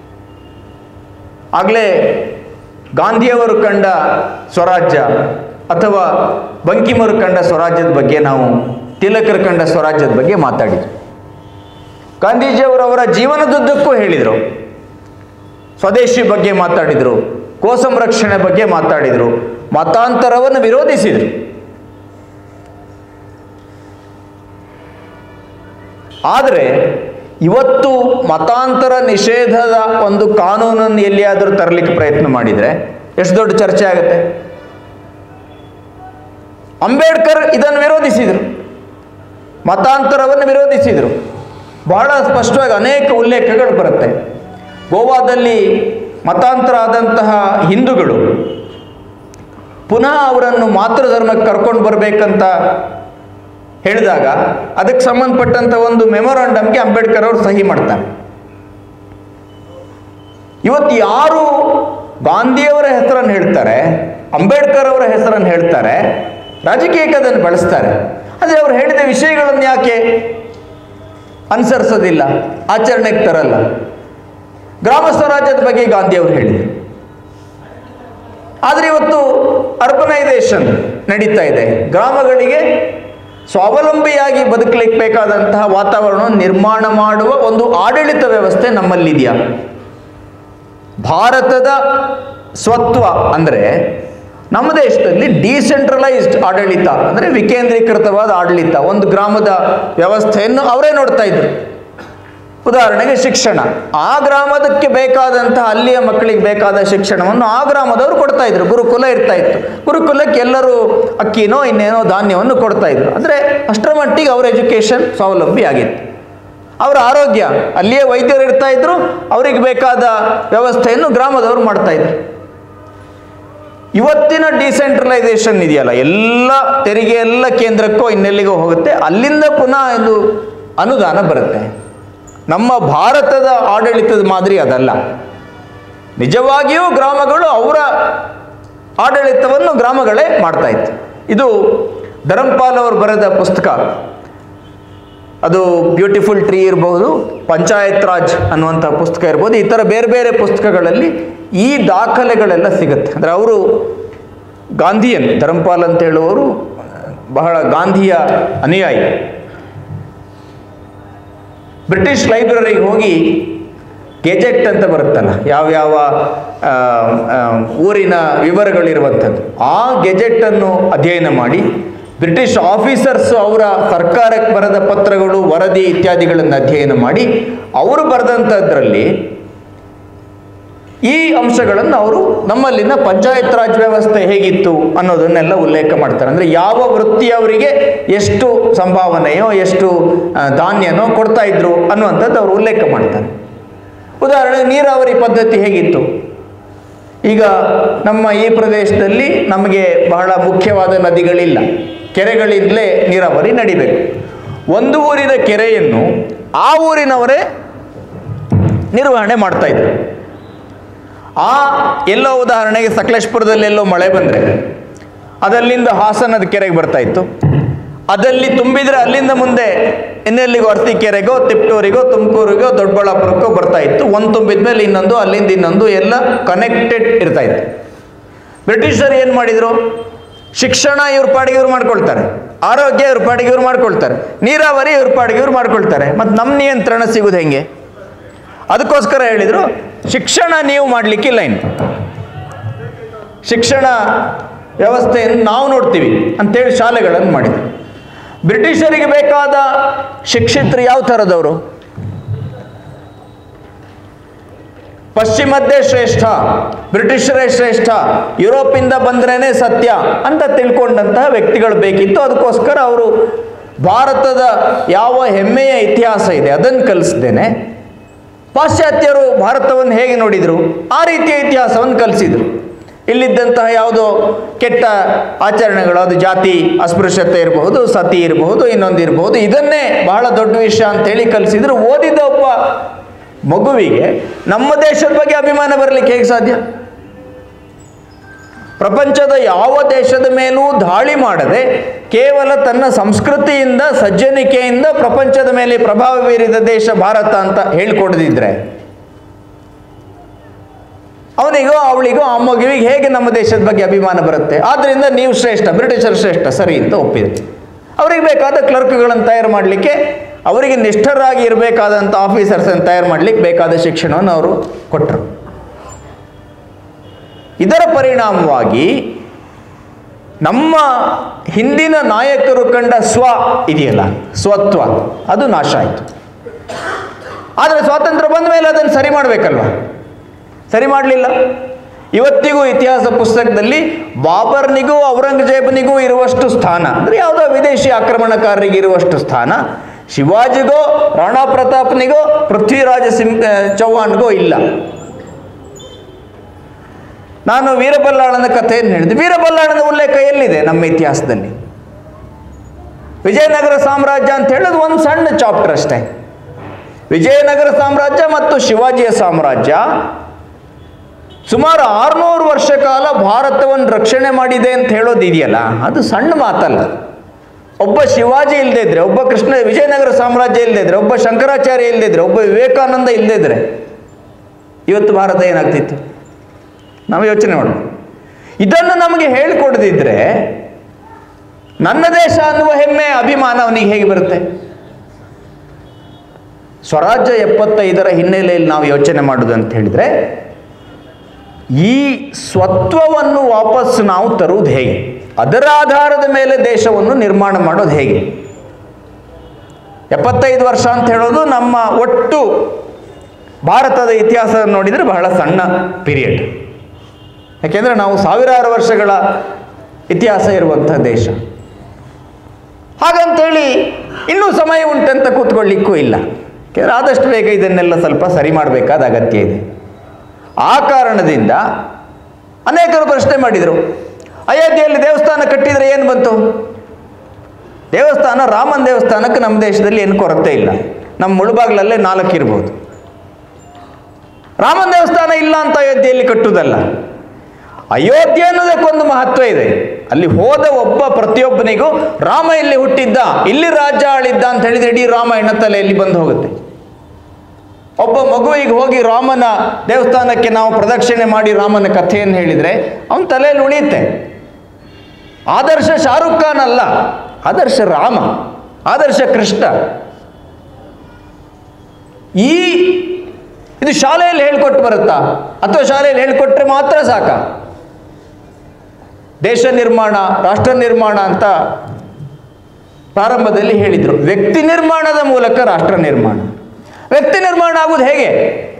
ಆಗಲೇ ಗಾಂಧಿಯವರು ಕಂಡ ಸ್ವರಾಜ್ಯ ಅಥವಾ ಬಂಕಿಮರು ಕಂಡ ಸ್ವರಾಜ್ಯದ ಬಗ್ಗೆ ನಾವು ತಿಲಕರು ಕಂಡ ಸ್ವರಾಜ್ಯದ ಬಗ್ಗೆ ಮಾತಾಡಿದ್ವಿ ಗಾಂಧೀಜಿಯವರು ಅವರ ಜೀವನದುದ್ದಕ್ಕೂ ಹೇಳಿದರು ಸ್ವದೇಶಿ ಬಗ್ಗೆ ಮಾತಾಡಿದರು ಗೋ ಸಂರಕ್ಷಣೆ ಬಗ್ಗೆ ಮಾತಾಡಿದರು ಮತಾಂತರವನ್ನು ವಿರೋಧಿಸಿದರು ಆದರೆ ಇವತ್ತು ಮತಾಂತರ ನಿಷೇಧದ ಒಂದು ಕಾನೂನನ್ನು ಎಲ್ಲಿಯಾದರೂ ತರಲಿಕ್ಕೆ ಪ್ರಯತ್ನ ಮಾಡಿದರೆ ಎಷ್ಟು ದೊಡ್ಡ ಚರ್ಚೆ ಆಗುತ್ತೆ ಅಂಬೇಡ್ಕರ್ ಇದನ್ನು ವಿರೋಧಿಸಿದರು ಮತಾಂತರವನ್ನು ವಿರೋಧಿಸಿದರು ಬಹಳ ಸ್ಪಷ್ಟವಾಗಿ ಅನೇಕ ಉಲ್ಲೇಖಗಳು ಬರುತ್ತೆ ಗೋವಾದಲ್ಲಿ ಮತಾಂತರ ಆದಂತಹ ಹಿಂದೂಗಳು ಪುನಃ ಅವರನ್ನು ಮಾತೃಧರ್ಮಕ್ಕೆ ಕರ್ಕೊಂಡು ಬರಬೇಕಂತ ಹೇಳಿದಾಗ ಅದಕ್ಕೆ ಸಂಬಂಧಪಟ್ಟಂಥ ಒಂದು ಮೆಮೊರಾಂಡಮ್ಗೆ ಅಂಬೇಡ್ಕರ್ ಅವರು ಸಹಿ ಮಾಡ್ತಾರೆ ಇವತ್ತು ಯಾರು ಗಾಂಧಿಯವರ ಹೆಸರನ್ನು ಹೇಳ್ತಾರೆ ಅಂಬೇಡ್ಕರ್ ಅವರ ಹೆಸರನ್ನು ಹೇಳ್ತಾರೆ ರಾಜಕೀಯಕ್ಕೆ ಅದನ್ನು ಬಳಸ್ತಾರೆ ಆದರೆ ಅವರು ಹೇಳಿದ ವಿಷಯಗಳನ್ನು ಯಾಕೆ ಅನುಸರಿಸೋದಿಲ್ಲ ಆಚರಣೆಗೆ ತರಲ್ಲ ಗ್ರಾಮ ಸ್ವರಾಜ್ಯದ ಬಗ್ಗೆ ಗಾಂಧಿಯವರು ಹೇಳಿದರು ಆದರೆ ಇವತ್ತು ಅರ್ಬನೈಸೇಷನ್ ನಡೀತಾ ಇದೆ ಗ್ರಾಮಗಳಿಗೆ ಸ್ವಾವಲಂಬಿಯಾಗಿ ಬದುಕಲಿಕ್ಕೆ ಬೇಕಾದಂತಹ ವಾತಾವರಣ ನಿರ್ಮಾಣ ಮಾಡುವ ಒಂದು ಆಡಳಿತ ವ್ಯವಸ್ಥೆ ನಮ್ಮಲ್ಲಿದೆಯಾ ಭಾರತದ ಸ್ವತ್ವ ಅಂದರೆ ನಮ್ಮ ದೇಶದಲ್ಲಿ ಡಿಸೆಂಟ್ರಲೈಸ್ಡ್ ಆಡಳಿತ ಅಂದರೆ ವಿಕೇಂದ್ರೀಕೃತವಾದ ಆಡಳಿತ ಒಂದು ಗ್ರಾಮದ ವ್ಯವಸ್ಥೆಯನ್ನು ಅವರೇ ನೋಡ್ತಾ ಇದ್ರು ಉದಾಹರಣೆಗೆ ಶಿಕ್ಷಣ ಆ ಗ್ರಾಮದಕ್ಕೆ ಬೇಕಾದಂತಹ ಅಲ್ಲಿಯ ಮಕ್ಕಳಿಗೆ ಬೇಕಾದ ಶಿಕ್ಷಣವನ್ನು ಆ ಗ್ರಾಮದವರು ಕೊಡ್ತಾ ಇದ್ರು ಗುರುಕುಲ ಇರ್ತಾ ಇತ್ತು ಗುರುಕುಲಕ್ಕೆ ಎಲ್ಲರೂ ಅಕ್ಕಿನೋ ಇನ್ನೇನೋ ಧಾನ್ಯವನ್ನು ಕೊಡ್ತಾ ಇದ್ರು ಅಂದರೆ ಅಷ್ಟರ ಮಟ್ಟಿಗೆ ಅವರ ಎಜುಕೇಷನ್ ಸ್ವಾವಲಂಬಿ ಆಗಿತ್ತು ಅವರ ಆರೋಗ್ಯ ಅಲ್ಲಿಯೇ ವೈದ್ಯರು ಇರ್ತಾ ಇದ್ರು ಅವರಿಗೆ ಬೇಕಾದ ವ್ಯವಸ್ಥೆಯನ್ನು ಗ್ರಾಮದವರು ಮಾಡ್ತಾ ಇದ್ರು ಇವತ್ತಿನ ಡಿಸೆಂಟ್ರಲೈಸೇಷನ್ ಇದೆಯಲ್ಲ ಎಲ್ಲ ತೆರಿಗೆ ಎಲ್ಲ ಕೇಂದ್ರಕ್ಕೋ ಇನ್ನೆಲ್ಲಿಗೋ ಹೋಗುತ್ತೆ ಅಲ್ಲಿಂದ ಪುನಃ ಇದು ಅನುದಾನ ಬರುತ್ತೆ ನಮ್ಮ ಭಾರತದ ಆಡಳಿತದ ಮಾದರಿ ಅದಲ್ಲ ನಿಜವಾಗಿಯೂ ಗ್ರಾಮಗಳು ಅವರ ಆಡಳಿತವನ್ನು ಗ್ರಾಮಗಳೇ ಮಾಡ್ತಾ ಇತ್ತು ಇದು ಧರಂಪಾಲ್ ಅವರು ಬರೆದ ಪುಸ್ತಕ ಅದು ಬ್ಯೂಟಿಫುಲ್ ಟ್ರೀ ಇರಬಹುದು ಪಂಚಾಯತ್ ರಾಜ್ ಅನ್ನುವಂಥ ಪುಸ್ತಕ ಇರ್ಬೋದು ಈ ಥರ ಬೇರೆ ಬೇರೆ ಪುಸ್ತಕಗಳಲ್ಲಿ ಈ ದಾಖಲೆಗಳೆಲ್ಲ ಸಿಗುತ್ತೆ ಅಂದರೆ ಅವರು ಗಾಂಧಿಯನ್ ಧರಂಪಾಲ್ ಅಂತ ಹೇಳುವವರು ಬಹಳ ಗಾಂಧಿಯ ಅನುಯಾಯಿ ಬ್ರಿಟಿಷ್ ಲೈಬ್ರರಿಗೆ ಹೋಗಿ ಗೆಜೆಟ್ ಅಂತ ಬರುತ್ತಲ್ಲ ಯಾವ್ಯಾವ ಆ, ಆ, ಊರಿನ ವಿವರಗಳಿರುವಂಥದ್ದು ಆ ಗೆಜೆಟನ್ನು ಅಧ್ಯಯನ ಮಾಡಿ ಬ್ರಿಟಿಷ್ ಆಫೀಸರ್ಸ್ ಅವರ ಸರ್ಕಾರಕ್ಕೆ ಬರೆದ ಪತ್ರಗಳು ವರದಿ ಇತ್ಯಾದಿಗಳನ್ನು ಅಧ್ಯಯನ ಮಾಡಿ ಅವರು ಬರೆದಂಥದ್ರಲ್ಲಿ ಈ ಅಂಶಗಳನ್ನು ಅವರು ನಮ್ಮಲ್ಲಿನ ಪಂಚಾಯತ್ ರಾಜ್ ವ್ಯವಸ್ಥೆ ಹೇಗಿತ್ತು ಅನ್ನೋದನ್ನೆಲ್ಲ ಉಲ್ಲೇಖ ಮಾಡ್ತಾರೆ ಅಂದರೆ ಯಾವ ವೃತ್ತಿಯವರಿಗೆ ಎಷ್ಟು ಸಂಭಾವನೆಯೋ ಎಷ್ಟು ಆ, ಧಾನ್ಯನೋ ಕೊಡ್ತಾ ಇದ್ರು ಅನ್ನುವಂಥದ್ದು ಅವರು ಉಲ್ಲೇಖ ಮಾಡ್ತಾರೆ ಉದಾಹರಣೆ ನೀರಾವರಿ ಪದ್ಧತಿ ಹೇಗಿತ್ತು ಈಗ ನಮ್ಮ ಈ ಪ್ರದೇಶದಲ್ಲಿ ನಮಗೆ ಬಹಳ ಮುಖ್ಯವಾದ ನದಿಗಳಿಲ್ಲ ಕೆರೆಗಳಿಂದಲೇ ನೀರಾವರಿ ನಡಿಬೇಕು ಒಂದು ಊರಿನ ಕೆರೆಯನ್ನು ಆ ಊರಿನವರೇ ನಿರ್ವಹಣೆ ಮಾಡ್ತಾ ಇದ್ರು ಆ ಎಲ್ಲೋ ಉದಾಹರಣೆಗೆ ಸಕಲೇಶ್ಪುರದಲ್ಲಿ ಎಲ್ಲೋ ಮಳೆ ಬಂದರೆ ಅದಲ್ಲಿಂದ ಹಾಸನದ ಕೆರೆಗೆ ಬರ್ತಾ ಇತ್ತು ಅದಲ್ಲಿ ತುಂಬಿದ್ರೆ ಅಲ್ಲಿಂದ ಮುಂದೆ ಇನ್ನೆಲ್ಲಿಗೋ ಅರ್ತಿಕೆರೆಗೋ ತಿಪ್ಟೂರಿಗೋ ತುಮಕೂರಿಗೋ ದೊಡ್ಡಬಳ್ಳಾಪುರಕ್ಕೋ ಬರ್ತಾ ಇತ್ತು ಒಂದು ತುಂಬಿದ ಮೇಲೆ ಇನ್ನೊಂದು ಅಲ್ಲಿಂದ ಇನ್ನೊಂದು ಎಲ್ಲ ಕನೆಕ್ಟೆಡ್ ಇರ್ತಾ ಇತ್ತು ಬ್ರಿಟಿಷರು ಏನು ಮಾಡಿದರು ಶಿಕ್ಷಣ ಇವ್ರ ಪಾಡಿಗೆ ಇವ್ರು ಮಾಡ್ಕೊಳ್ತಾರೆ ಆರೋಗ್ಯ ಇವ್ರ ಪಾಡಿಗೆ ಇವ್ರು ಮಾಡ್ಕೊಳ್ತಾರೆ ನೀರಾವರಿ ಇವ್ರ ಪಾಡಿಗೆ ಇವ್ರು ಮಾಡ್ಕೊಳ್ತಾರೆ ಮತ್ತು ನಮ್ಮ ನಿಯಂತ್ರಣ ಸಿಗೋದು ಹೆಂಗೆ ಅದಕ್ಕೋಸ್ಕರ ಹೇಳಿದರು ಶಿಕ್ಷಣ ನೀವು ಮಾಡಲಿಕ್ಕಿಲ್ಲ ಇನ್ನು ಶಿಕ್ಷಣ ವ್ಯವಸ್ಥೆಯನ್ನು ನಾವು ನೋಡ್ತೀವಿ ಅಂತೇಳಿ ಶಾಲೆಗಳನ್ನು ಮಾಡಿದರು ಬ್ರಿಟಿಷರಿಗೆ ಬೇಕಾದ ಶಿಕ್ಷಿತರು ಯಾವ ಥರದವರು ಪಶ್ಚಿಮದ್ದೇ ಶ್ರೇಷ್ಠ ಬ್ರಿಟಿಷರೇ ಶ್ರೇಷ್ಠ ಯುರೋಪಿಂದ ಬಂದ್ರೇನೆ ಸತ್ಯ ಅಂತ ತಿಳ್ಕೊಂಡಂತಹ ವ್ಯಕ್ತಿಗಳು ಬೇಕಿತ್ತು ಅದಕ್ಕೋಸ್ಕರ ಅವರು ಭಾರತದ ಯಾವ ಹೆಮ್ಮೆಯ ಇತಿಹಾಸ ಇದೆ ಅದನ್ನು ಕಲಿಸ್ದೇನೆ ಪಾಶ್ಚಾತ್ಯರು ಭಾರತವನ್ನು ಹೇಗೆ ನೋಡಿದರು ಆ ರೀತಿಯ ಇತಿಹಾಸವನ್ನು ಕಲಿಸಿದರು ಇಲ್ಲಿದ್ದಂತಹ ಯಾವುದೋ ಕೆಟ್ಟ ಆಚರಣೆಗಳು ಅದು ಜಾತಿ ಅಸ್ಪೃಶ್ಯತೆ ಇರಬಹುದು ಸತಿ ಇರಬಹುದು ಇನ್ನೊಂದು ಇರಬಹುದು ಇದನ್ನೇ ಬಹಳ ದೊಡ್ಡ ವಿಷಯ ಅಂತೇಳಿ ಕಲಿಸಿದ್ರು ಓದಿದ ಒಬ್ಬ ಮಗುವಿಗೆ ನಮ್ಮ ದೇಶದ ಬಗ್ಗೆ ಅಭಿಮಾನ ಬರಲಿಕ್ಕೆ ಹೇಗೆ ಸಾಧ್ಯ ಪ್ರಪಂಚದ ಯಾವ ದೇಶದ ಮೇಲೂ ದಾಳಿ ಮಾಡದೆ ಕೇವಲ ತನ್ನ ಸಂಸ್ಕೃತಿಯಿಂದ ಸಜ್ಜನಿಕೆಯಿಂದ ಪ್ರಪಂಚದ ಮೇಲೆ ಪ್ರಭಾವ ಬೀರಿದ ದೇಶ ಭಾರತ ಅಂತ ಹೇಳ್ಕೊಡದಿದ್ರೆ ಅವನಿಗೋ ಅವಳಿಗೋ ಆ ಮಗುವಿಗೆ ಹೇಗೆ ನಮ್ಮ ದೇಶದ ಬಗ್ಗೆ ಅಭಿಮಾನ ಬರುತ್ತೆ ಆದ್ದರಿಂದ ನೀವು ಶ್ರೇಷ್ಠ ಬ್ರಿಟಿಷರು ಶ್ರೇಷ್ಠ ಸರಿ ಅಂತ ಒಪ್ಪಿದೆ ಅವರಿಗೆ ಬೇಕಾದ ಕ್ಲರ್ಕ್ಗಳನ್ನು ತಯಾರು ಮಾಡಲಿಕ್ಕೆ ಅವರಿಗೆ ನಿಷ್ಠರಾಗಿ ಇರಬೇಕಾದಂಥ ಆಫೀಸರ್ಸನ್ನು ತಯಾರು ಮಾಡಲಿಕ್ಕೆ ಬೇಕಾದ ಶಿಕ್ಷಣವನ್ನು ಅವರು ಕೊಟ್ಟರು ಇದರ ಪರಿಣಾಮವಾಗಿ ನಮ್ಮ ಹಿಂದಿನ ನಾಯಕರು ಕಂಡ ಸ್ವ ಇದೆಯಲ್ಲ ಸ್ವತ್ವ ಅದು ನಾಶ ಆಯಿತು ಆದರೆ ಸ್ವಾತಂತ್ರ್ಯ ಬಂದ ಮೇಲೆ ಅದನ್ನು ಸರಿ ಮಾಡಬೇಕಲ್ವ ಸರಿ ಮಾಡಲಿಲ್ಲ ಇವತ್ತಿಗೂ ಇತಿಹಾಸ ಪುಸ್ತಕದಲ್ಲಿ ಬಾಬರ್ನಿಗೂ ಔರಂಗಜೇಬನಿಗೂ ಇರುವಷ್ಟು ಸ್ಥಾನ ಅಂದರೆ ಯಾವುದೋ ವಿದೇಶಿ ಆಕ್ರಮಣಕಾರರಿಗೆ ಇರುವಷ್ಟು ಸ್ಥಾನ ಶಿವಾಜಿಗೋ ರಾಣಾ ಪ್ರತಾಪ್ನಿಗೋ ಪೃಥ್ವಿರಾಜ ಸಿಂ ಆ, ಚೌಹಾಣ್ಗೋ ಇಲ್ಲ ನಾನು ವೀರಬಲ್ಲಾಳನ ಕಥೆಯನ್ನು ಹೇಳಿದೆ ವೀರಬಲ್ಲಾಳನ ಉಲ್ಲೇಖ ಎಲ್ಲಿದೆ ನಮ್ಮ ಇತಿಹಾಸದಲ್ಲಿ ವಿಜಯನಗರ ಸಾಮ್ರಾಜ್ಯ ಅಂತ ಹೇಳೋದು ಒಂದು ಸಣ್ಣ ಚಾಪ್ಟರ್ ಅಷ್ಟೇ ವಿಜಯನಗರ ಸಾಮ್ರಾಜ್ಯ ಮತ್ತು ಶಿವಾಜಿಯ ಸಾಮ್ರಾಜ್ಯ ಸುಮಾರು ಆರುನೂರು ವರ್ಷ ಕಾಲ ಭಾರತವನ್ನು ರಕ್ಷಣೆ ಮಾಡಿದೆ ಅಂತ ಹೇಳೋದು ಇದೆಯಲ್ಲ ಅದು ಸಣ್ಣ ಮಾತಲ್ಲ ಒಬ್ಬ ಶಿವಾಜಿ ಇಲ್ಲದೇ ಇದ್ರೆ ಒಬ್ಬ ಕೃಷ್ಣ ವಿಜಯನಗರ ಸಾಮ್ರಾಜ್ಯ ಇಲ್ಲದೇ ಇದ್ರೆ ಒಬ್ಬ ಶಂಕರಾಚಾರ್ಯ ಇಲ್ಲದೇ ಇದ್ರೆ ಒಬ್ಬ ವಿವೇಕಾನಂದ ಇಲ್ಲದೇ ಇದ್ರೆ ಇವತ್ತು ಭಾರತ ಏನಾಗ್ತಿತ್ತು ನಾವು ಯೋಚನೆ ಮಾಡೋಣ ಇದನ್ನು ನಮಗೆ ಹೇಳಿಕೊಡದಿದ್ರೆ ನನ್ನ ದೇಶ ಅನ್ನುವ ಹೆಮ್ಮೆ ಅಭಿಮಾನ ಅವನಿಗೆ ಹೇಗೆ ಬರುತ್ತೆ ಸ್ವರಾಜ್ಯ ಎಪ್ಪತ್ತೈದರ ಹಿನ್ನೆಲೆಯಲ್ಲಿ ನಾವು ಯೋಚನೆ ಮಾಡೋದು ಅಂತ ಹೇಳಿದರೆ ಈ ಸ್ವತ್ವವನ್ನು ವಾಪಸ್ ನಾವು ತರುವುದು ಹೇಗೆ ಅದರ ಆಧಾರದ ಮೇಲೆ ದೇಶವನ್ನು ನಿರ್ಮಾಣ ಮಾಡೋದು ಹೇಗೆ ಎಪ್ಪತ್ತೈದು ವರ್ಷ ಅಂತ ಹೇಳೋದು ನಮ್ಮ ಒಟ್ಟು ಭಾರತದ ಇತಿಹಾಸ ನೋಡಿದರೆ ಬಹಳ ಸಣ್ಣ ಪೀರಿಯಡ್ ಯಾಕೆಂದರೆ ನಾವು ಸಾವಿರಾರು ವರ್ಷಗಳ ಇತಿಹಾಸ ಇರುವಂಥ ದೇಶ ಹಾಗಂತೇಳಿ ಇನ್ನೂ ಸಮಯ ಉಂಟಂತ ಕೂತ್ಕೊಳ್ಳಿಕ್ಕೂ ಇಲ್ಲ ಯಾಕೆಂದರೆ ಆದಷ್ಟು ಬೇಗ ಇದನ್ನೆಲ್ಲ ಸ್ವಲ್ಪ ಸರಿ ಮಾಡಬೇಕಾದ ಅಗತ್ಯ ಇದೆ ಆ ಕಾರಣದಿಂದ ಅನೇಕರು ಪ್ರಶ್ನೆ ಮಾಡಿದರು ಅಯೋಧ್ಯೆಯಲ್ಲಿ ದೇವಸ್ಥಾನ ಕಟ್ಟಿದರೆ ಏನು ಬಂತು ದೇವಸ್ಥಾನ ರಾಮನ ದೇವಸ್ಥಾನಕ್ಕೆ ನಮ್ಮ ದೇಶದಲ್ಲಿ ಏನು ಕೊರತೆ ಇಲ್ಲ ನಮ್ಮ ಮುಳುಬಾಗ್ಲಲ್ಲೇ ನಾಲ್ಕು ಇರ್ಬೋದು ರಾಮನ ದೇವಸ್ಥಾನ ಇಲ್ಲ ಅಂತ ಅಯೋಧ್ಯೆಯಲ್ಲಿ ಕಟ್ಟುವುದಲ್ಲ ಅಯೋಧ್ಯೆ ಅನ್ನೋದಕ್ಕೊಂದು ಮಹತ್ವ ಇದೆ ಅಲ್ಲಿ ಹೋದ ಒಬ್ಬ ಪ್ರತಿಯೊಬ್ಬನಿಗೂ ರಾಮ ಇಲ್ಲಿ ಹುಟ್ಟಿದ್ದ ಇಲ್ಲಿ ರಾಜ್ಯ ಆಳಿದ್ದ ಅಂತ ಹೇಳಿದ್ರೆ ಇಡೀ ರಾಮಾಯಣ ತಲೆಯಲ್ಲಿ ಬಂದು ಹೋಗುತ್ತೆ ಒಬ್ಬ ಮಗುವಿಗೆ ಹೋಗಿ ರಾಮನ ದೇವಸ್ಥಾನಕ್ಕೆ ನಾವು ಪ್ರದಕ್ಷಿಣೆ ಮಾಡಿ ರಾಮನ ಕಥೆಯನ್ನು ಹೇಳಿದರೆ ಅವನ ತಲೆಯಲ್ಲಿ ಉಳಿಯುತ್ತೆ ಆದರ್ಶ ಶಾರುಖ್ ಖಾನ್ ಅಲ್ಲ ಆದರ್ಶ ರಾಮ ಆದರ್ಶ ಕೃಷ್ಣ ಈ ಇದು ಶಾಲೆಯಲ್ಲಿ ಹೇಳ್ಕೊಟ್ಟು ಬರುತ್ತಾ ಅಥವಾ ಶಾಲೆಯಲ್ಲಿ ಹೇಳ್ಕೊಟ್ರೆ ಮಾತ್ರ ಸಾಕ ದೇಶ ನಿರ್ಮಾಣ ರಾಷ್ಟ್ರ ನಿರ್ಮಾಣ ಅಂತ ಪ್ರಾರಂಭದಲ್ಲಿ ಹೇಳಿದರು ವ್ಯಕ್ತಿ ನಿರ್ಮಾಣದ ಮೂಲಕ ರಾಷ್ಟ್ರ ನಿರ್ಮಾಣ ವ್ಯಕ್ತಿ ನಿರ್ಮಾಣ ಆಗುವುದು ಹೇಗೆ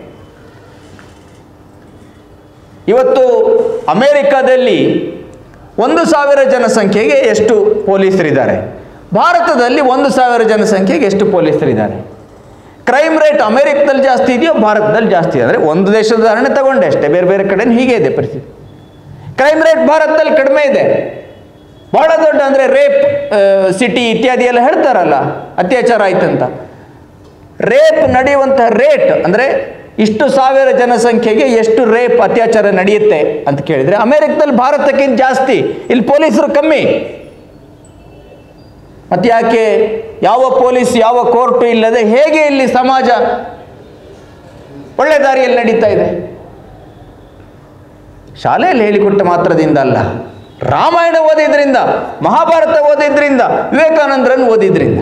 ಇವತ್ತು ಅಮೆರಿಕದಲ್ಲಿ ಒಂದು ಸಾವಿರ ಜನಸಂಖ್ಯೆಗೆ ಎಷ್ಟು ಪೊಲೀಸರಿದ್ದಾರೆ ಭಾರತದಲ್ಲಿ ಒಂದು ಸಾವಿರ ಜನಸಂಖ್ಯೆಗೆ ಎಷ್ಟು ಪೊಲೀಸರಿದ್ದಾರೆ ಕ್ರೈಮ್ ರೇಟ್ ಅಮೆರಿಕದಲ್ಲಿ ಜಾಸ್ತಿ ಇದೆಯೋ ಭಾರತದಲ್ಲಿ ಜಾಸ್ತಿ ಇದೆ ಅಂದರೆ ಒಂದು ದೇಶದ ಉದಾಹರಣೆ ತಗೊಂಡೆ ಅಷ್ಟೇ ಬೇರೆ ಬೇರೆ ಕಡೆ ಹೀಗೆ ಇದೆ ಪರಿಸ್ಥಿತಿ ಕ್ರೈಮ್ ರೇಟ್ ಭಾರತದಲ್ಲಿ ಕಡಿಮೆ ಇದೆ ಬಹಳ ದೊಡ್ಡ ಅಂದರೆ ರೇಪ್ ಸಿಟಿ ಇತ್ಯಾದಿ ಎಲ್ಲ ಹೇಳ್ತಾರಲ್ಲ ಅತ್ಯಾಚಾರ ಆಯ್ತಂತ ರೇಪ್ ನಡೆಯುವಂತಹ ರೇಟ್ ಅಂದರೆ ಇಷ್ಟು ಸಾವಿರ ಜನಸಂಖ್ಯೆಗೆ ಎಷ್ಟು ರೇಪ್ ಅತ್ಯಾಚಾರ ನಡೆಯುತ್ತೆ ಅಂತ ಕೇಳಿದ್ರೆ ಅಮೆರಿಕದಲ್ಲಿ ಭಾರತಕ್ಕಿಂತ ಜಾಸ್ತಿ ಇಲ್ಲಿ ಪೊಲೀಸರು ಕಮ್ಮಿ ಮತ್ತೆ ಯಾಕೆ ಯಾವ ಪೊಲೀಸ್ ಯಾವ ಕೋರ್ಟು ಇಲ್ಲದೆ ಹೇಗೆ ಇಲ್ಲಿ ಸಮಾಜ ಒಳ್ಳೆ ದಾರಿಯಲ್ಲಿ ನಡೀತಾ ಇದೆ ಶಾಲೆಯಲ್ಲಿ ಹೇಳಿಕೊಟ್ಟ ಮಾತ್ರದಿಂದ ಅಲ್ಲ ರಾಮಾಯಣ ಓದಿದ್ರಿಂದ ಮಹಾಭಾರತ ಓದಿದ್ರಿಂದ ವಿವೇಕಾನಂದರನ್ನು ಓದಿದ್ರಿಂದ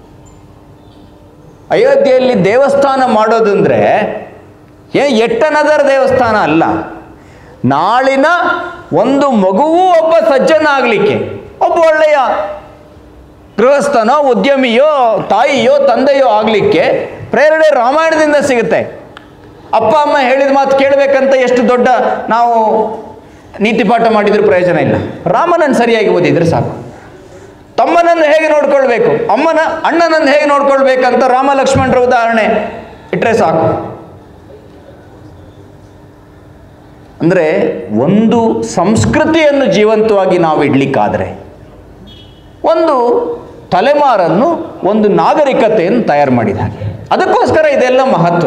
ಅಯೋಧ್ಯೆಯಲ್ಲಿ ದೇವಸ್ಥಾನ ಮಾಡೋದಂದ್ರೆ ಏ ಎಟ್ಟನದರ ದೇವಸ್ಥಾನ ಅಲ್ಲ ನಾಳಿನ ಒಂದು ಮಗುವೂ ಒಬ್ಬ ಸಜ್ಜನ ಆಗಲಿಕ್ಕೆ ಒಬ್ಬ ಒಳ್ಳೆಯ ಗೃಹಸ್ಥನೋ ಉದ್ಯಮಿಯೋ ತಾಯಿಯೋ ತಂದೆಯೋ ಆಗಲಿಕ್ಕೆ ಪ್ರೇರಣೆ ರಾಮಾಯಣದಿಂದ ಸಿಗುತ್ತೆ ಅಪ್ಪ ಅಮ್ಮ ಹೇಳಿದ ಮಾತು ಕೇಳಬೇಕಂತ ಎಷ್ಟು ದೊಡ್ಡ ನಾವು ನೀತಿ ಪಾಠ ಮಾಡಿದ್ರು ಪ್ರಯೋಜನ ಇಲ್ಲ ರಾಮನನ್ನು ಸರಿಯಾಗಿ ಓದಿದ್ರೆ ಸಾಕು ತಮ್ಮನನ್ನು ಹೇಗೆ ನೋಡ್ಕೊಳ್ಬೇಕು ಅಮ್ಮನ ಅಣ್ಣನನ್ನು ಹೇಗೆ ನೋಡ್ಕೊಳ್ಬೇಕಂತ ರಾಮ ಲಕ್ಷ್ಮಣರ ಉದಾಹರಣೆ ಇಟ್ಟರೆ ಸಾಕು ಅಂದರೆ ಒಂದು ಸಂಸ್ಕೃತಿಯನ್ನು ಜೀವಂತವಾಗಿ ನಾವು ಇಡ್ಲಿಕ್ಕಾದರೆ ಒಂದು ತಲೆಮಾರನ್ನು ಒಂದು ನಾಗರಿಕತೆಯನ್ನು ತಯಾರು ಮಾಡಿದ ಹಾಗೆ ಅದಕ್ಕೋಸ್ಕರ ಇದೆಲ್ಲ ಮಹತ್ವ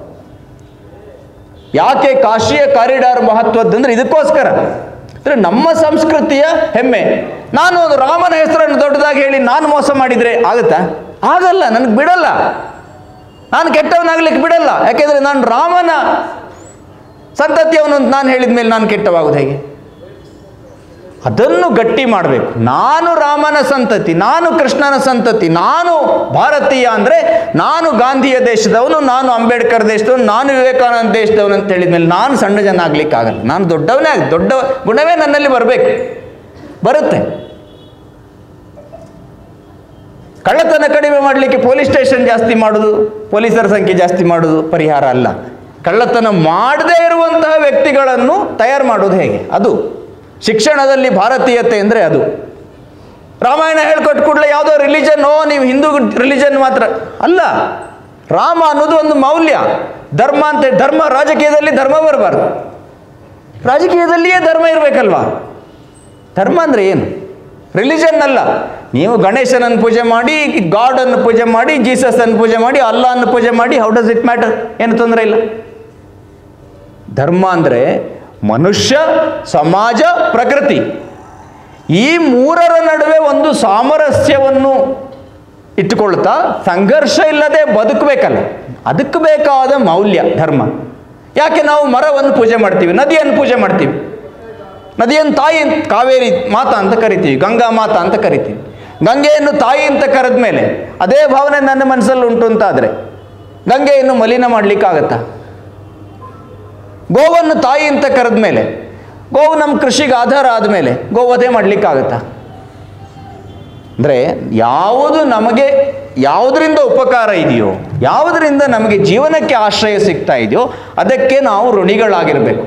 ಯಾಕೆ ಕಾಶಿಯ ಕಾರಿಡಾರ್ ಮಹತ್ವದ್ದಂದ್ರೆ ಇದಕ್ಕೋಸ್ಕರ ಅಂದರೆ ನಮ್ಮ ಸಂಸ್ಕೃತಿಯ ಹೆಮ್ಮೆ ನಾನು ಒಂದು ರಾಮನ ಹೆಸರನ್ನು ದೊಡ್ಡದಾಗಿ ಹೇಳಿ ನಾನು ಮೋಸ ಮಾಡಿದರೆ ಆಗುತ್ತಾ ಆಗಲ್ಲ ನನಗೆ ಬಿಡಲ್ಲ ನಾನು ಕೆಟ್ಟವನಾಗ್ಲಿಕ್ಕೆ ಬಿಡಲ್ಲ ಯಾಕೆಂದರೆ ನಾನು ರಾಮನ ಸಂತತಿಯವನು ಅಂತ ನಾನು ಹೇಳಿದ ಮೇಲೆ ನಾನು ಕೆಟ್ಟವಾಗೋದು ಹೇಗೆ ಅದನ್ನು ಗಟ್ಟಿ ಮಾಡಬೇಕು ನಾನು ರಾಮನ ಸಂತತಿ ನಾನು ಕೃಷ್ಣನ ಸಂತತಿ ನಾನು ಭಾರತೀಯ ಅಂದರೆ ನಾನು ಗಾಂಧಿಯ ದೇಶದವನು ನಾನು ಅಂಬೇಡ್ಕರ್ ದೇಶದವನು ನಾನು ವಿವೇಕಾನಂದ ದೇಶದವನು ಅಂತ ಹೇಳಿದ ಮೇಲೆ ನಾನು ಸಣ್ಣ ಜನ ಆಗ್ಲಿಕ್ಕಾಗಲ್ಲ ನಾನು ದೊಡ್ಡವನೇ ಆಗ ದೊಡ್ಡ ಗುಣವೇ ನನ್ನಲ್ಲಿ ಬರಬೇಕು ಬರುತ್ತೆ ಕಳ್ಳತನ ಕಡಿಮೆ ಮಾಡಲಿಕ್ಕೆ ಪೊಲೀಸ್ ಸ್ಟೇಷನ್ ಜಾಸ್ತಿ ಮಾಡೋದು ಪೊಲೀಸರ ಸಂಖ್ಯೆ ಜಾಸ್ತಿ ಮಾಡೋದು ಪರಿಹಾರ ಅಲ್ಲ ಕಳ್ಳತನ ಮಾಡದೇ ಇರುವಂತಹ ವ್ಯಕ್ತಿಗಳನ್ನು ತಯಾರು ಮಾಡೋದು ಹೇಗೆ ಅದು ಶಿಕ್ಷಣದಲ್ಲಿ ಭಾರತೀಯತೆ ಅಂದರೆ ಅದು ರಾಮಾಯಣ ಹೇಳ್ಕೊಟ್ಟು ಕೂಡಲೇ ಯಾವುದೋ ರಿಲಿಜನ್ ಓ ನೀವು ಹಿಂದೂ ರಿಲಿಜನ್ ಮಾತ್ರ ಅಲ್ಲ ರಾಮ ಅನ್ನೋದು ಒಂದು ಮೌಲ್ಯ ಧರ್ಮ ಅಂತ ಧರ್ಮ ರಾಜಕೀಯದಲ್ಲಿ ಧರ್ಮ ಬರಬಾರ್ದು ರಾಜಕೀಯದಲ್ಲಿಯೇ ಧರ್ಮ ಇರಬೇಕಲ್ವಾ ಧರ್ಮ ಅಂದರೆ ಏನು ರಿಲಿಜನ್ ಅಲ್ಲ ನೀವು ಗಣೇಶನನ್ನು ಪೂಜೆ ಮಾಡಿ ಗಾಡನ್ನು ಪೂಜೆ ಮಾಡಿ ಜೀಸಸ್ ಅನ್ನು ಪೂಜೆ ಮಾಡಿ ಅಲ್ಲಾನ್ನು ಪೂಜೆ ಮಾಡಿ ಹೌ ಡಸ್ ಇಟ್ ಮ್ಯಾಟರ್ ಏನು ತೊಂದರೆ ಇಲ್ಲ ಧರ್ಮ ಅಂದರೆ ಮನುಷ್ಯ ಸಮಾಜ ಪ್ರಕೃತಿ ಈ ಮೂರರ ನಡುವೆ ಒಂದು ಸಾಮರಸ್ಯವನ್ನು ಇಟ್ಟುಕೊಳ್ತಾ ಸಂಘರ್ಷ ಇಲ್ಲದೆ ಬದುಕಬೇಕಲ್ಲ ಅದಕ್ಕೆ ಬೇಕಾದ ಮೌಲ್ಯ ಧರ್ಮ ಯಾಕೆ ನಾವು ಮರವನ್ನು ಪೂಜೆ ಮಾಡ್ತೀವಿ ನದಿಯನ್ನು ಪೂಜೆ ಮಾಡ್ತೀವಿ ನದಿಯನ್ನು ತಾಯಿ ಅಂತ ಕಾವೇರಿ ಮಾತಾ ಅಂತ ಕರಿತೀವಿ ಗಂಗಾ ಮಾತಾ ಅಂತ ಕರಿತೀವಿ ಗಂಗೆಯನ್ನು ತಾಯಿ ಅಂತ ಕರೆದ ಮೇಲೆ ಅದೇ ಭಾವನೆ ನನ್ನ ಮನಸ್ಸಲ್ಲಿ ಉಂಟು ಅಂತಾದರೆ ಗಂಗೆಯನ್ನು ಮಲಿನ ಮಾಡಲಿಕ್ಕಾಗತ್ತಾ ಗೋವನ್ನು ತಾಯಿ ಅಂತ ಕರೆದ ಮೇಲೆ ಗೋವು ನಮ್ಮ ಕೃಷಿಗೆ ಆಧಾರ ಆದಮೇಲೆ ಗೋವಧೆ ಮಾಡಲಿಕ್ಕಾಗತ್ತಾ ಅಂದರೆ ಯಾವುದು ನಮಗೆ ಯಾವುದರಿಂದ ಉಪಕಾರ ಇದೆಯೋ ಯಾವುದರಿಂದ ನಮಗೆ ಜೀವನಕ್ಕೆ ಆಶ್ರಯ ಸಿಗ್ತಾ ಇದೆಯೋ ಅದಕ್ಕೆ ನಾವು ಋಣಿಗಳಾಗಿರಬೇಕು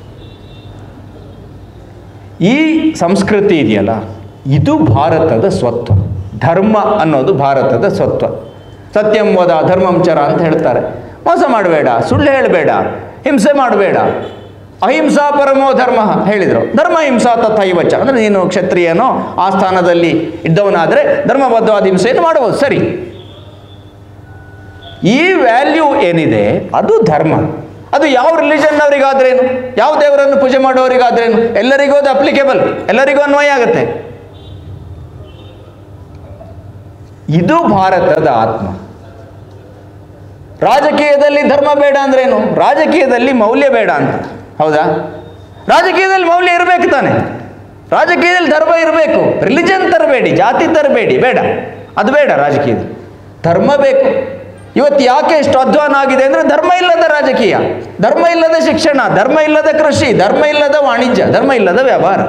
ಈ ಸಂಸ್ಕೃತಿ ಇದೆಯಲ್ಲ ಇದು ಭಾರತದ ಸ್ವತ್ವ ಧರ್ಮ ಅನ್ನೋದು ಭಾರತದ ಸ್ವತ್ವ ಸತ್ಯಂ ವದ ಧರ್ಮಂ ಚರ ಅಂತ ಹೇಳ್ತಾರೆ ಮೋಸ ಮಾಡಬೇಡ ಸುಳ್ಳು ಹೇಳಬೇಡ ಹಿಂಸೆ ಮಾಡಬೇಡ ಅಹಿಂಸಾ ಪರಮೋ ಧರ್ಮ ಹೇಳಿದರು ಧರ್ಮ ಹಿಂಸಾ ತಥೈವಚ ಅಂದರೆ ನೀನು ಕ್ಷತ್ರಿಯನೋ ಆ ಸ್ಥಾನದಲ್ಲಿ ಇದ್ದವನಾದರೆ ಧರ್ಮಬದ್ಧವಾದ ಹಿಂಸೆಯನ್ನು ಮಾಡಬಹುದು ಸರಿ ಈ ವ್ಯಾಲ್ಯೂ ಏನಿದೆ ಅದು ಧರ್ಮ ಅದು ಯಾವ ರಿಲಿಜನ್ನವರಿಗಾದ್ರೇನು ಯಾವ ದೇವರನ್ನು ಪೂಜೆ ಮಾಡೋರಿಗಾದ್ರೇನು ಎಲ್ಲರಿಗೂ ಅದು ಅಪ್ಲಿಕೇಬಲ್ ಎಲ್ಲರಿಗೂ ಅನ್ವಯ ಆಗುತ್ತೆ ಇದು ಭಾರತದ ಆತ್ಮ ರಾಜಕೀಯದಲ್ಲಿ ಧರ್ಮ ಬೇಡ ಅಂದ್ರೇನು ರಾಜಕೀಯದಲ್ಲಿ ಮೌಲ್ಯ ಬೇಡ ಅಂತ ಹೌದಾ ರಾಜಕೀಯದಲ್ಲಿ ಮೌಲ್ಯ ಇರಬೇಕು ತಾನೆ ರಾಜಕೀಯದಲ್ಲಿ ಧರ್ಮ ಇರಬೇಕು ರಿಲಿಜನ್ ತರಬೇಡಿ ಜಾತಿ ತರಬೇಡಿ ಬೇಡ ಅದು ಬೇಡ ರಾಜಕೀಯದಲ್ಲಿ ಧರ್ಮ ಬೇಕು ಇವತ್ತು ಯಾಕೆ ಇಷ್ಟು ಅಧ್ವಾನ ಆಗಿದೆ ಅಂದರೆ ಧರ್ಮ ಇಲ್ಲದ ರಾಜಕೀಯ ಧರ್ಮ ಇಲ್ಲದ ಶಿಕ್ಷಣ ಧರ್ಮ ಇಲ್ಲದ ಕೃಷಿ ಧರ್ಮ ಇಲ್ಲದ ವಾಣಿಜ್ಯ ಧರ್ಮ ಇಲ್ಲದ ವ್ಯವಹಾರ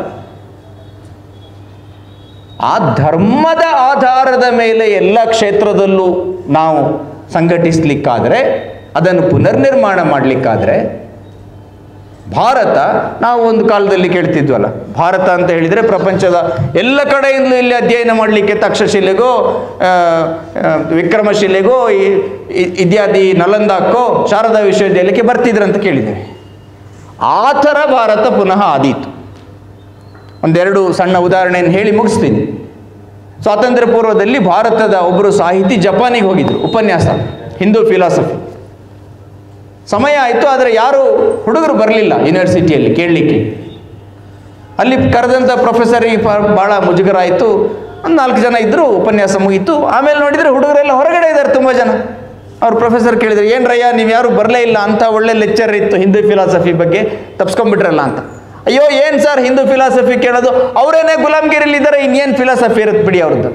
ಆ ಧರ್ಮದ ಆಧಾರದ ಮೇಲೆ ಎಲ್ಲ ಕ್ಷೇತ್ರದಲ್ಲೂ ನಾವು ಸಂಘಟಿಸ್ಲಿಕ್ಕಾದರೆ ಅದನ್ನು ಪುನರ್ನಿರ್ಮಾಣ ಮಾಡಲಿಕ್ಕಾದರೆ ಭಾರತ ನಾವು ಒಂದು ಕಾಲದಲ್ಲಿ ಕೇಳ್ತಿದ್ವಲ್ಲ ಭಾರತ ಅಂತ ಹೇಳಿದರೆ ಪ್ರಪಂಚದ ಎಲ್ಲ ಕಡೆಯಿಂದಲೂ ಇಲ್ಲಿ ಅಧ್ಯಯನ ಮಾಡಲಿಕ್ಕೆ ತಕ್ಷಶಿಲೆಗೋ ಆ, ಆ, ವಿಕ್ರಮಶಿಲೆಗೋ ಈ- ಇ- ಇತ್ಯಾದಿ ನಲಂದಾಕ್ಕೋ ಶಾರದಾ ವಿಶ್ವವಿದ್ಯಾಲಯಕ್ಕೆ ಬರ್ತಿದ್ರು ಅಂತ ಕೇಳಿದ್ದೇವೆ ಆ ಥರ ಭಾರತ ಪುನಃ ಆದೀತು ಒಂದೆರಡು ಸಣ್ಣ ಉದಾಹರಣೆಯನ್ನು ಹೇಳಿ ಮುಗಿಸ್ತೀನಿ ಸ್ವಾತಂತ್ರ್ಯ ಪೂರ್ವದಲ್ಲಿ ಭಾರತದ ಒಬ್ಬರು ಸಾಹಿತಿ ಜಪಾನಿಗೆ ಹೋಗಿದ್ರು ಉಪನ್ಯಾಸ ಹಿಂದೂ ಫಿಲಾಸಫಿ ಸಮಯ ಆಯಿತು ಆದರೆ ಯಾರು ಹುಡುಗರು ಬರಲಿಲ್ಲ ಯೂನಿವರ್ಸಿಟಿಯಲ್ಲಿ ಕೇಳಲಿಕ್ಕೆ ಅಲ್ಲಿ ಕರೆದಂಥ ಪ್ರೊಫೆಸರಿಗೆ ಭಾಳ ಮುಜುಗರ ಆಯಿತು ಒಂದು ನಾಲ್ಕು ಜನ ಇದ್ದರು ಉಪನ್ಯಾಸ ಮುಗೀತು ಆಮೇಲೆ ನೋಡಿದರೆ ಹುಡುಗರೆಲ್ಲ ಹೊರಗಡೆ ಇದ್ದಾರೆ ತುಂಬ ಜನ ಅವ್ರು ಪ್ರೊಫೆಸರ್ ಕೇಳಿದ್ರು ಏನು ರಯ್ಯ ನೀವು ಯಾರು ಬರಲೇ ಇಲ್ಲ ಅಂತ ಒಳ್ಳೆ ಲೆಕ್ಚರ್ ಇತ್ತು ಹಿಂದೂ ಫಿಲಾಸಫಿ ಬಗ್ಗೆ ತಪ್ಸ್ಕೊಂಡ್ಬಿಟ್ರಲ್ಲ ಅಂತ ಅಯ್ಯೋ ಏನು ಸರ್ ಹಿಂದೂ ಫಿಲಾಸಫಿ ಕೇಳೋದು ಅವರೇನೇ ಗುಲಾಮ್ಗಿರಿಲಿದ್ದಾರೆ ಇನ್ನೇನು ಫಿಲಾಸಫಿ ಇರುತ್ತೆ ಬಿಡಿ ಅವ್ರದ್ದು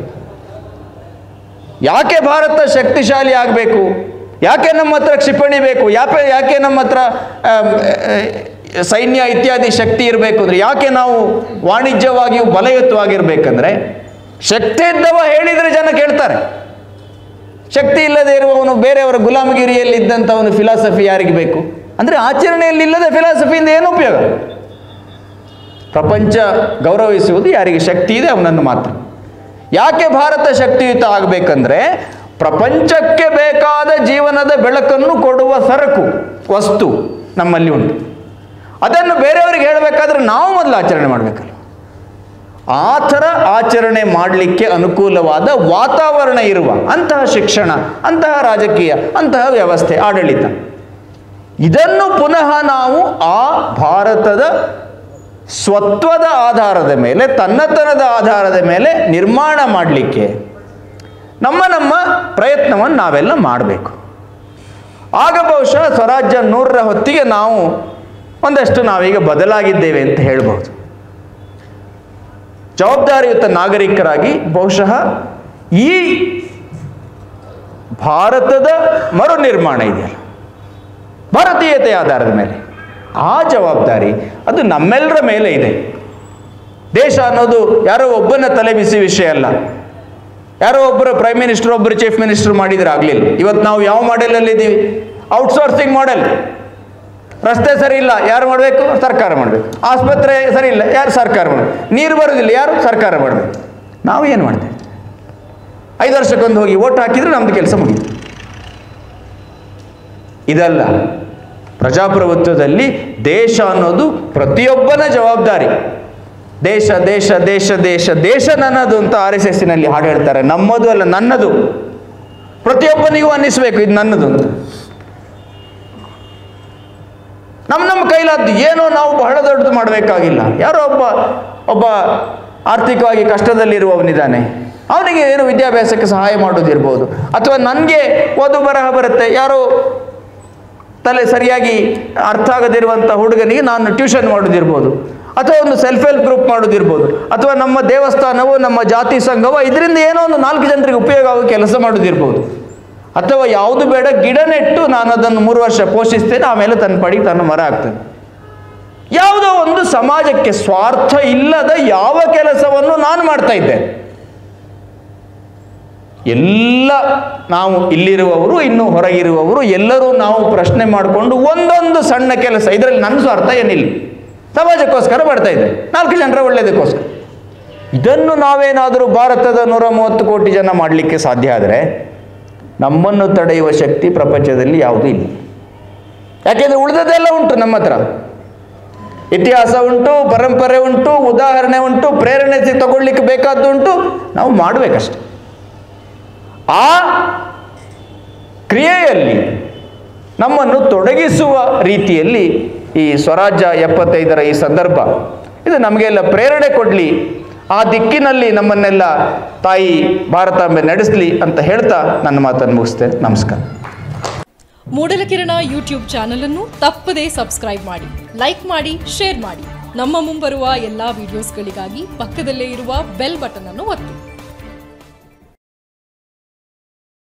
ಯಾಕೆ ಭಾರತ ಶಕ್ತಿಶಾಲಿ ಆಗಬೇಕು ಯಾಕೆ ನಮ್ಮ ಹತ್ರ ಕ್ಷಿಪಣಿ ಬೇಕು ಯಾಕೆ ಯಾಕೆ ನಮ್ಮ ಹತ್ರ ಆಮ್, ಆ, ಸೈನ್ಯ ಇತ್ಯಾದಿ ಶಕ್ತಿ ಇರಬೇಕು ಅಂದರೆ ಯಾಕೆ ನಾವು ವಾಣಿಜ್ಯವಾಗಿಯೂ ಬಲಯುತವಾಗಿರ್ಬೇಕಂದ್ರೆ ಶಕ್ತಿ ಇದ್ದವ ಹೇಳಿದರೆ ಜನ ಕೇಳ್ತಾರೆ ಶಕ್ತಿ ಇಲ್ಲದೆ ಇರುವವನು ಬೇರೆಯವರ ಗುಲಾಮಗಿರಿಯಲ್ಲಿ ಇದ್ದಂಥವನು ಫಿಲಾಸಫಿ ಯಾರಿಗೆ ಬೇಕು ಅಂದರೆ ಆಚರಣೆಯಲ್ಲಿ ಇಲ್ಲದೆ ಫಿಲಾಸಫಿಯಿಂದ ಏನು ಉಪಯೋಗ ಪ್ರಪಂಚ ಗೌರವಿಸುವುದು ಯಾರಿಗೆ ಶಕ್ತಿ ಇದೆ ಅವನನ್ನು ಮಾತ್ರ ಯಾಕೆ ಭಾರತ ಶಕ್ತಿಯುತ ಆಗಬೇಕಂದ್ರೆ ಪ್ರಪಂಚಕ್ಕೆ ಬೇಕಾದ ಜೀವನದ ಬೆಳಕನ್ನು ಕೊಡುವ ಸರಕು ವಸ್ತು ನಮ್ಮಲ್ಲಿ ಉಂಟು ಅದನ್ನು ಬೇರೆಯವರಿಗೆ ಹೇಳಬೇಕಾದ್ರೆ ನಾವು ಮೊದಲು ಆಚರಣೆ ಮಾಡಬೇಕಲ್ಲ ಆ ಥರ ಆಚರಣೆ ಮಾಡಲಿಕ್ಕೆ ಅನುಕೂಲವಾದ ವಾತಾವರಣ ಇರುವ ಅಂತಹ ಶಿಕ್ಷಣ ಅಂತಹ ರಾಜಕೀಯ ಅಂತಹ ವ್ಯವಸ್ಥೆ ಆಡಳಿತ ಇದನ್ನು ಪುನಃ ನಾವು ಆ ಭಾರತದ ಸ್ವತ್ವದ ಆಧಾರದ ಮೇಲೆ ತನ್ನತನದ ಆಧಾರದ ಮೇಲೆ ನಿರ್ಮಾಣ ಮಾಡಲಿಕ್ಕೆ ನಮ್ಮ ನಮ್ಮ ಪ್ರಯತ್ನವನ್ನು ನಾವೆಲ್ಲ ಮಾಡಬೇಕು ಆಗ ಬಹುಶಃ ಸ್ವರಾಜ್ಯ ನೂರರ ಹೊತ್ತಿಗೆ ನಾವು ಒಂದಷ್ಟು ನಾವೀಗ ಬದಲಾಗಿದ್ದೇವೆ ಅಂತ ಹೇಳ್ಬೋದು ಜವಾಬ್ದಾರಿಯುತ ನಾಗರಿಕರಾಗಿ ಬಹುಶಃ ಈ ಭಾರತದ ಮರು ನಿರ್ಮಾಣ ಇದೆಯಲ್ಲ ಭಾರತೀಯತೆಯ ಆಧಾರದ ಮೇಲೆ ಆ ಜವಾಬ್ದಾರಿ ಅದು ನಮ್ಮೆಲ್ಲರ ಮೇಲೆ ಇದೆ ದೇಶ ಅನ್ನೋದು ಯಾರೋ ಒಬ್ಬನ ತಲೆ ಬಿಸಿ ವಿಷಯ ಅಲ್ಲ ಯಾರೋ ಒಬ್ಬರು ಪ್ರೈಮ್ ಮಿನಿಸ್ಟರ್ ಒಬ್ಬರು ಚೀಫ್ ಮಿನಿಸ್ಟರ್ ಮಾಡಿದ್ರೆ ಆಗಲಿಲ್ಲ ಇವತ್ತು ನಾವು ಯಾವ ಮಾಡೆಲಲ್ಲಿ ಇದ್ದೀವಿ ಔಟ್ಸೋರ್ಸಿಂಗ್ ಮಾಡೆಲ್ ರಸ್ತೆ ಸರಿ ಇಲ್ಲ ಯಾರು ಮಾಡಬೇಕು ಸರ್ಕಾರ ಮಾಡಬೇಕು ಆಸ್ಪತ್ರೆ ಸರಿ ಇಲ್ಲ ಯಾರು ಸರ್ಕಾರ ಮಾಡಬೇಕು ನೀರು ಬರೋದಿಲ್ಲ ಯಾರು ಸರ್ಕಾರ ಮಾಡಬೇಕು ನಾವು ಏನು ಮಾಡ್ತೇವೆ ಐದು ವರ್ಷಕ್ಕೊಂದು ಹೋಗಿ ಓಟ್ ಹಾಕಿದ್ರೆ ನಮ್ಮದು ಕೆಲಸ ಮುಗೀತು ಇದಲ್ಲ ಪ್ರಜಾಪ್ರಭುತ್ವದಲ್ಲಿ ದೇಶ ಅನ್ನೋದು ಪ್ರತಿಯೊಬ್ಬನ ಜವಾಬ್ದಾರಿ ದೇಶ ದೇಶ ದೇಶ ದೇಶ ದೇಶ ನನ್ನದು ಅಂತ ಆರ್ ಎಸ್ ಎಸ್ಸಿನಲ್ಲಿ ಹಾಡು ಹೇಳ್ತಾರೆ ನಮ್ಮದು ಅಲ್ಲ ನನ್ನದು ಪ್ರತಿಯೊಬ್ಬನಿಗೂ ಅನ್ನಿಸ್ಬೇಕು ಇದು ನನ್ನದು ಅಂತ ನಮ್ಮ ನಮ್ಮ ಕೈಲಾದ್ದು ಏನೋ ನಾವು ಬಹಳ ದೊಡ್ಡದು ಮಾಡಬೇಕಾಗಿಲ್ಲ ಯಾರೋ ಒಬ್ಬ ಒಬ್ಬ ಆರ್ಥಿಕವಾಗಿ ಕಷ್ಟದಲ್ಲಿರುವವನಿದ್ದಾನೆ ಅವನಿಗೆ ಏನು ವಿದ್ಯಾಭ್ಯಾಸಕ್ಕೆ ಸಹಾಯ ಮಾಡೋದಿರ್ಬೋದು ಅಥವಾ ನನಗೆ ಓದು ಬರಹ ಬರುತ್ತೆ ಯಾರೋ ತಲೆ ಸರಿಯಾಗಿ ಅರ್ಥ ಆಗದಿರುವಂಥ ಹುಡುಗನಿಗೆ ನಾನು ಟ್ಯೂಷನ್ ಮಾಡೋದಿರ್ಬೋದು ಅಥವಾ ಒಂದು ಸೆಲ್ಫ್ ಹೆಲ್ಪ್ ಗ್ರೂಪ್ ಮಾಡೋದಿರ್ಬೋದು ಅಥವಾ ನಮ್ಮ ದೇವಸ್ಥಾನವು ನಮ್ಮ ಜಾತಿ ಸಂಘವು ಇದರಿಂದ ಏನೋ ಒಂದು ನಾಲ್ಕು ಜನರಿಗೆ ಉಪಯೋಗ ಆಗೋ ಕೆಲಸ ಮಾಡೋದಿರ್ಬೋದು ಅಥವಾ ಯಾವುದು ಬೇಡ ಗಿಡ ನೆಟ್ಟು ನಾನು ಅದನ್ನು ಮೂರು ವರ್ಷ ಪೋಷಿಸ್ತೇನೆ ಆಮೇಲೆ ತನ್ನ ಪಡಿಗೆ ತನ್ನ ಮರ ಆಗ್ತದೆ ಯಾವುದೋ ಒಂದು ಸಮಾಜಕ್ಕೆ ಸ್ವಾರ್ಥ ಇಲ್ಲದ ಯಾವ ಕೆಲಸವನ್ನು ನಾನು ಮಾಡ್ತಾ ಇದ್ದೇನೆ ಎಲ್ಲ ನಾವು ಇಲ್ಲಿರುವವರು ಇನ್ನು ಹೊರಗಿರುವವರು ಎಲ್ಲರೂ ನಾವು ಪ್ರಶ್ನೆ ಮಾಡಿಕೊಂಡು ಒಂದೊಂದು ಸಣ್ಣ ಕೆಲಸ ಇದರಲ್ಲಿ ನನ್ನ ಸ್ವಾರ್ಥ ಏನಿಲ್ಲ ಸಮಾಜಕ್ಕೋಸ್ಕರ ಮಾಡ್ತಾ ಇದ್ದೆ ನಾಲ್ಕು ಜನರ ಒಳ್ಳೆಯದಕ್ಕೋಸ್ಕರ ಇದನ್ನು ನಾವೇನಾದರೂ ಭಾರತದ ನೂರ ಮೂವತ್ತು ಕೋಟಿ ಜನ ಮಾಡಲಿಕ್ಕೆ ಸಾಧ್ಯ ಆದರೆ ನಮ್ಮನ್ನು ತಡೆಯುವ ಶಕ್ತಿ ಪ್ರಪಂಚದಲ್ಲಿ ಯಾವುದೂ ಇಲ್ಲ ಯಾಕೆಂದರೆ ಉಳಿದದೆಲ್ಲ ಉಂಟು ನಮ್ಮ ಹತ್ರ ಇತಿಹಾಸ ಉಂಟು ಪರಂಪರೆ ಉಂಟು ಉದಾಹರಣೆ ಉಂಟು ಪ್ರೇರಣೆ ಸಿ- ತಗೊಳ್ಲಿಕ್ಕೆ ಬೇಕಾದ್ದು ಉಂಟು ನಾವು ಮಾಡಬೇಕಷ್ಟೆ ಆ ಕ್ರಿಯೆಯಲ್ಲಿ ನಮ್ಮನ್ನು ತೊಡಗಿಸುವ ರೀತಿಯಲ್ಲಿ ಈ ಸ್ವರಾಜ್ಯ ಎಪ್ಪತ್ತೈದರ ಈ ಸಂದರ್ಭ ಇದು ನಮಗೆಲ್ಲ ಪ್ರೇರಣೆ ಕೊಡಲಿ ಆ ದಿಕ್ಕಿನಲ್ಲಿ ನಮ್ಮನ್ನೆಲ್ಲ ತಾಯಿ ಭಾರತಾಂಬೆ ನಡೆಸಲಿ ಅಂತ ಹೇಳ್ತಾ ನನ್ನ ಮಾತನ್ನು ಮುಗಿಸ್ತೇನೆ ನಮಸ್ಕಾರ ಮೂಡಲಕಿರಣ ಯೂಟ್ಯೂಬ್ ಚಾನಲ್ ಅನ್ನು ತಪ್ಪದೇ ಸಬ್ಸ್ಕ್ರೈಬ್ ಮಾಡಿ ಲೈಕ್ ಮಾಡಿ ಶೇರ್ ಮಾಡಿ ನಮ್ಮ ಮುಂಬರುವ ಎಲ್ಲಾ ವಿಡಿಯೋಸ್ಗಳಿಗಾಗಿ ಪಕ್ಕದಲ್ಲೇ ಇರುವ ಬೆಲ್ ಬಟನ್ ಅನ್ನು ಒತ್ತಿ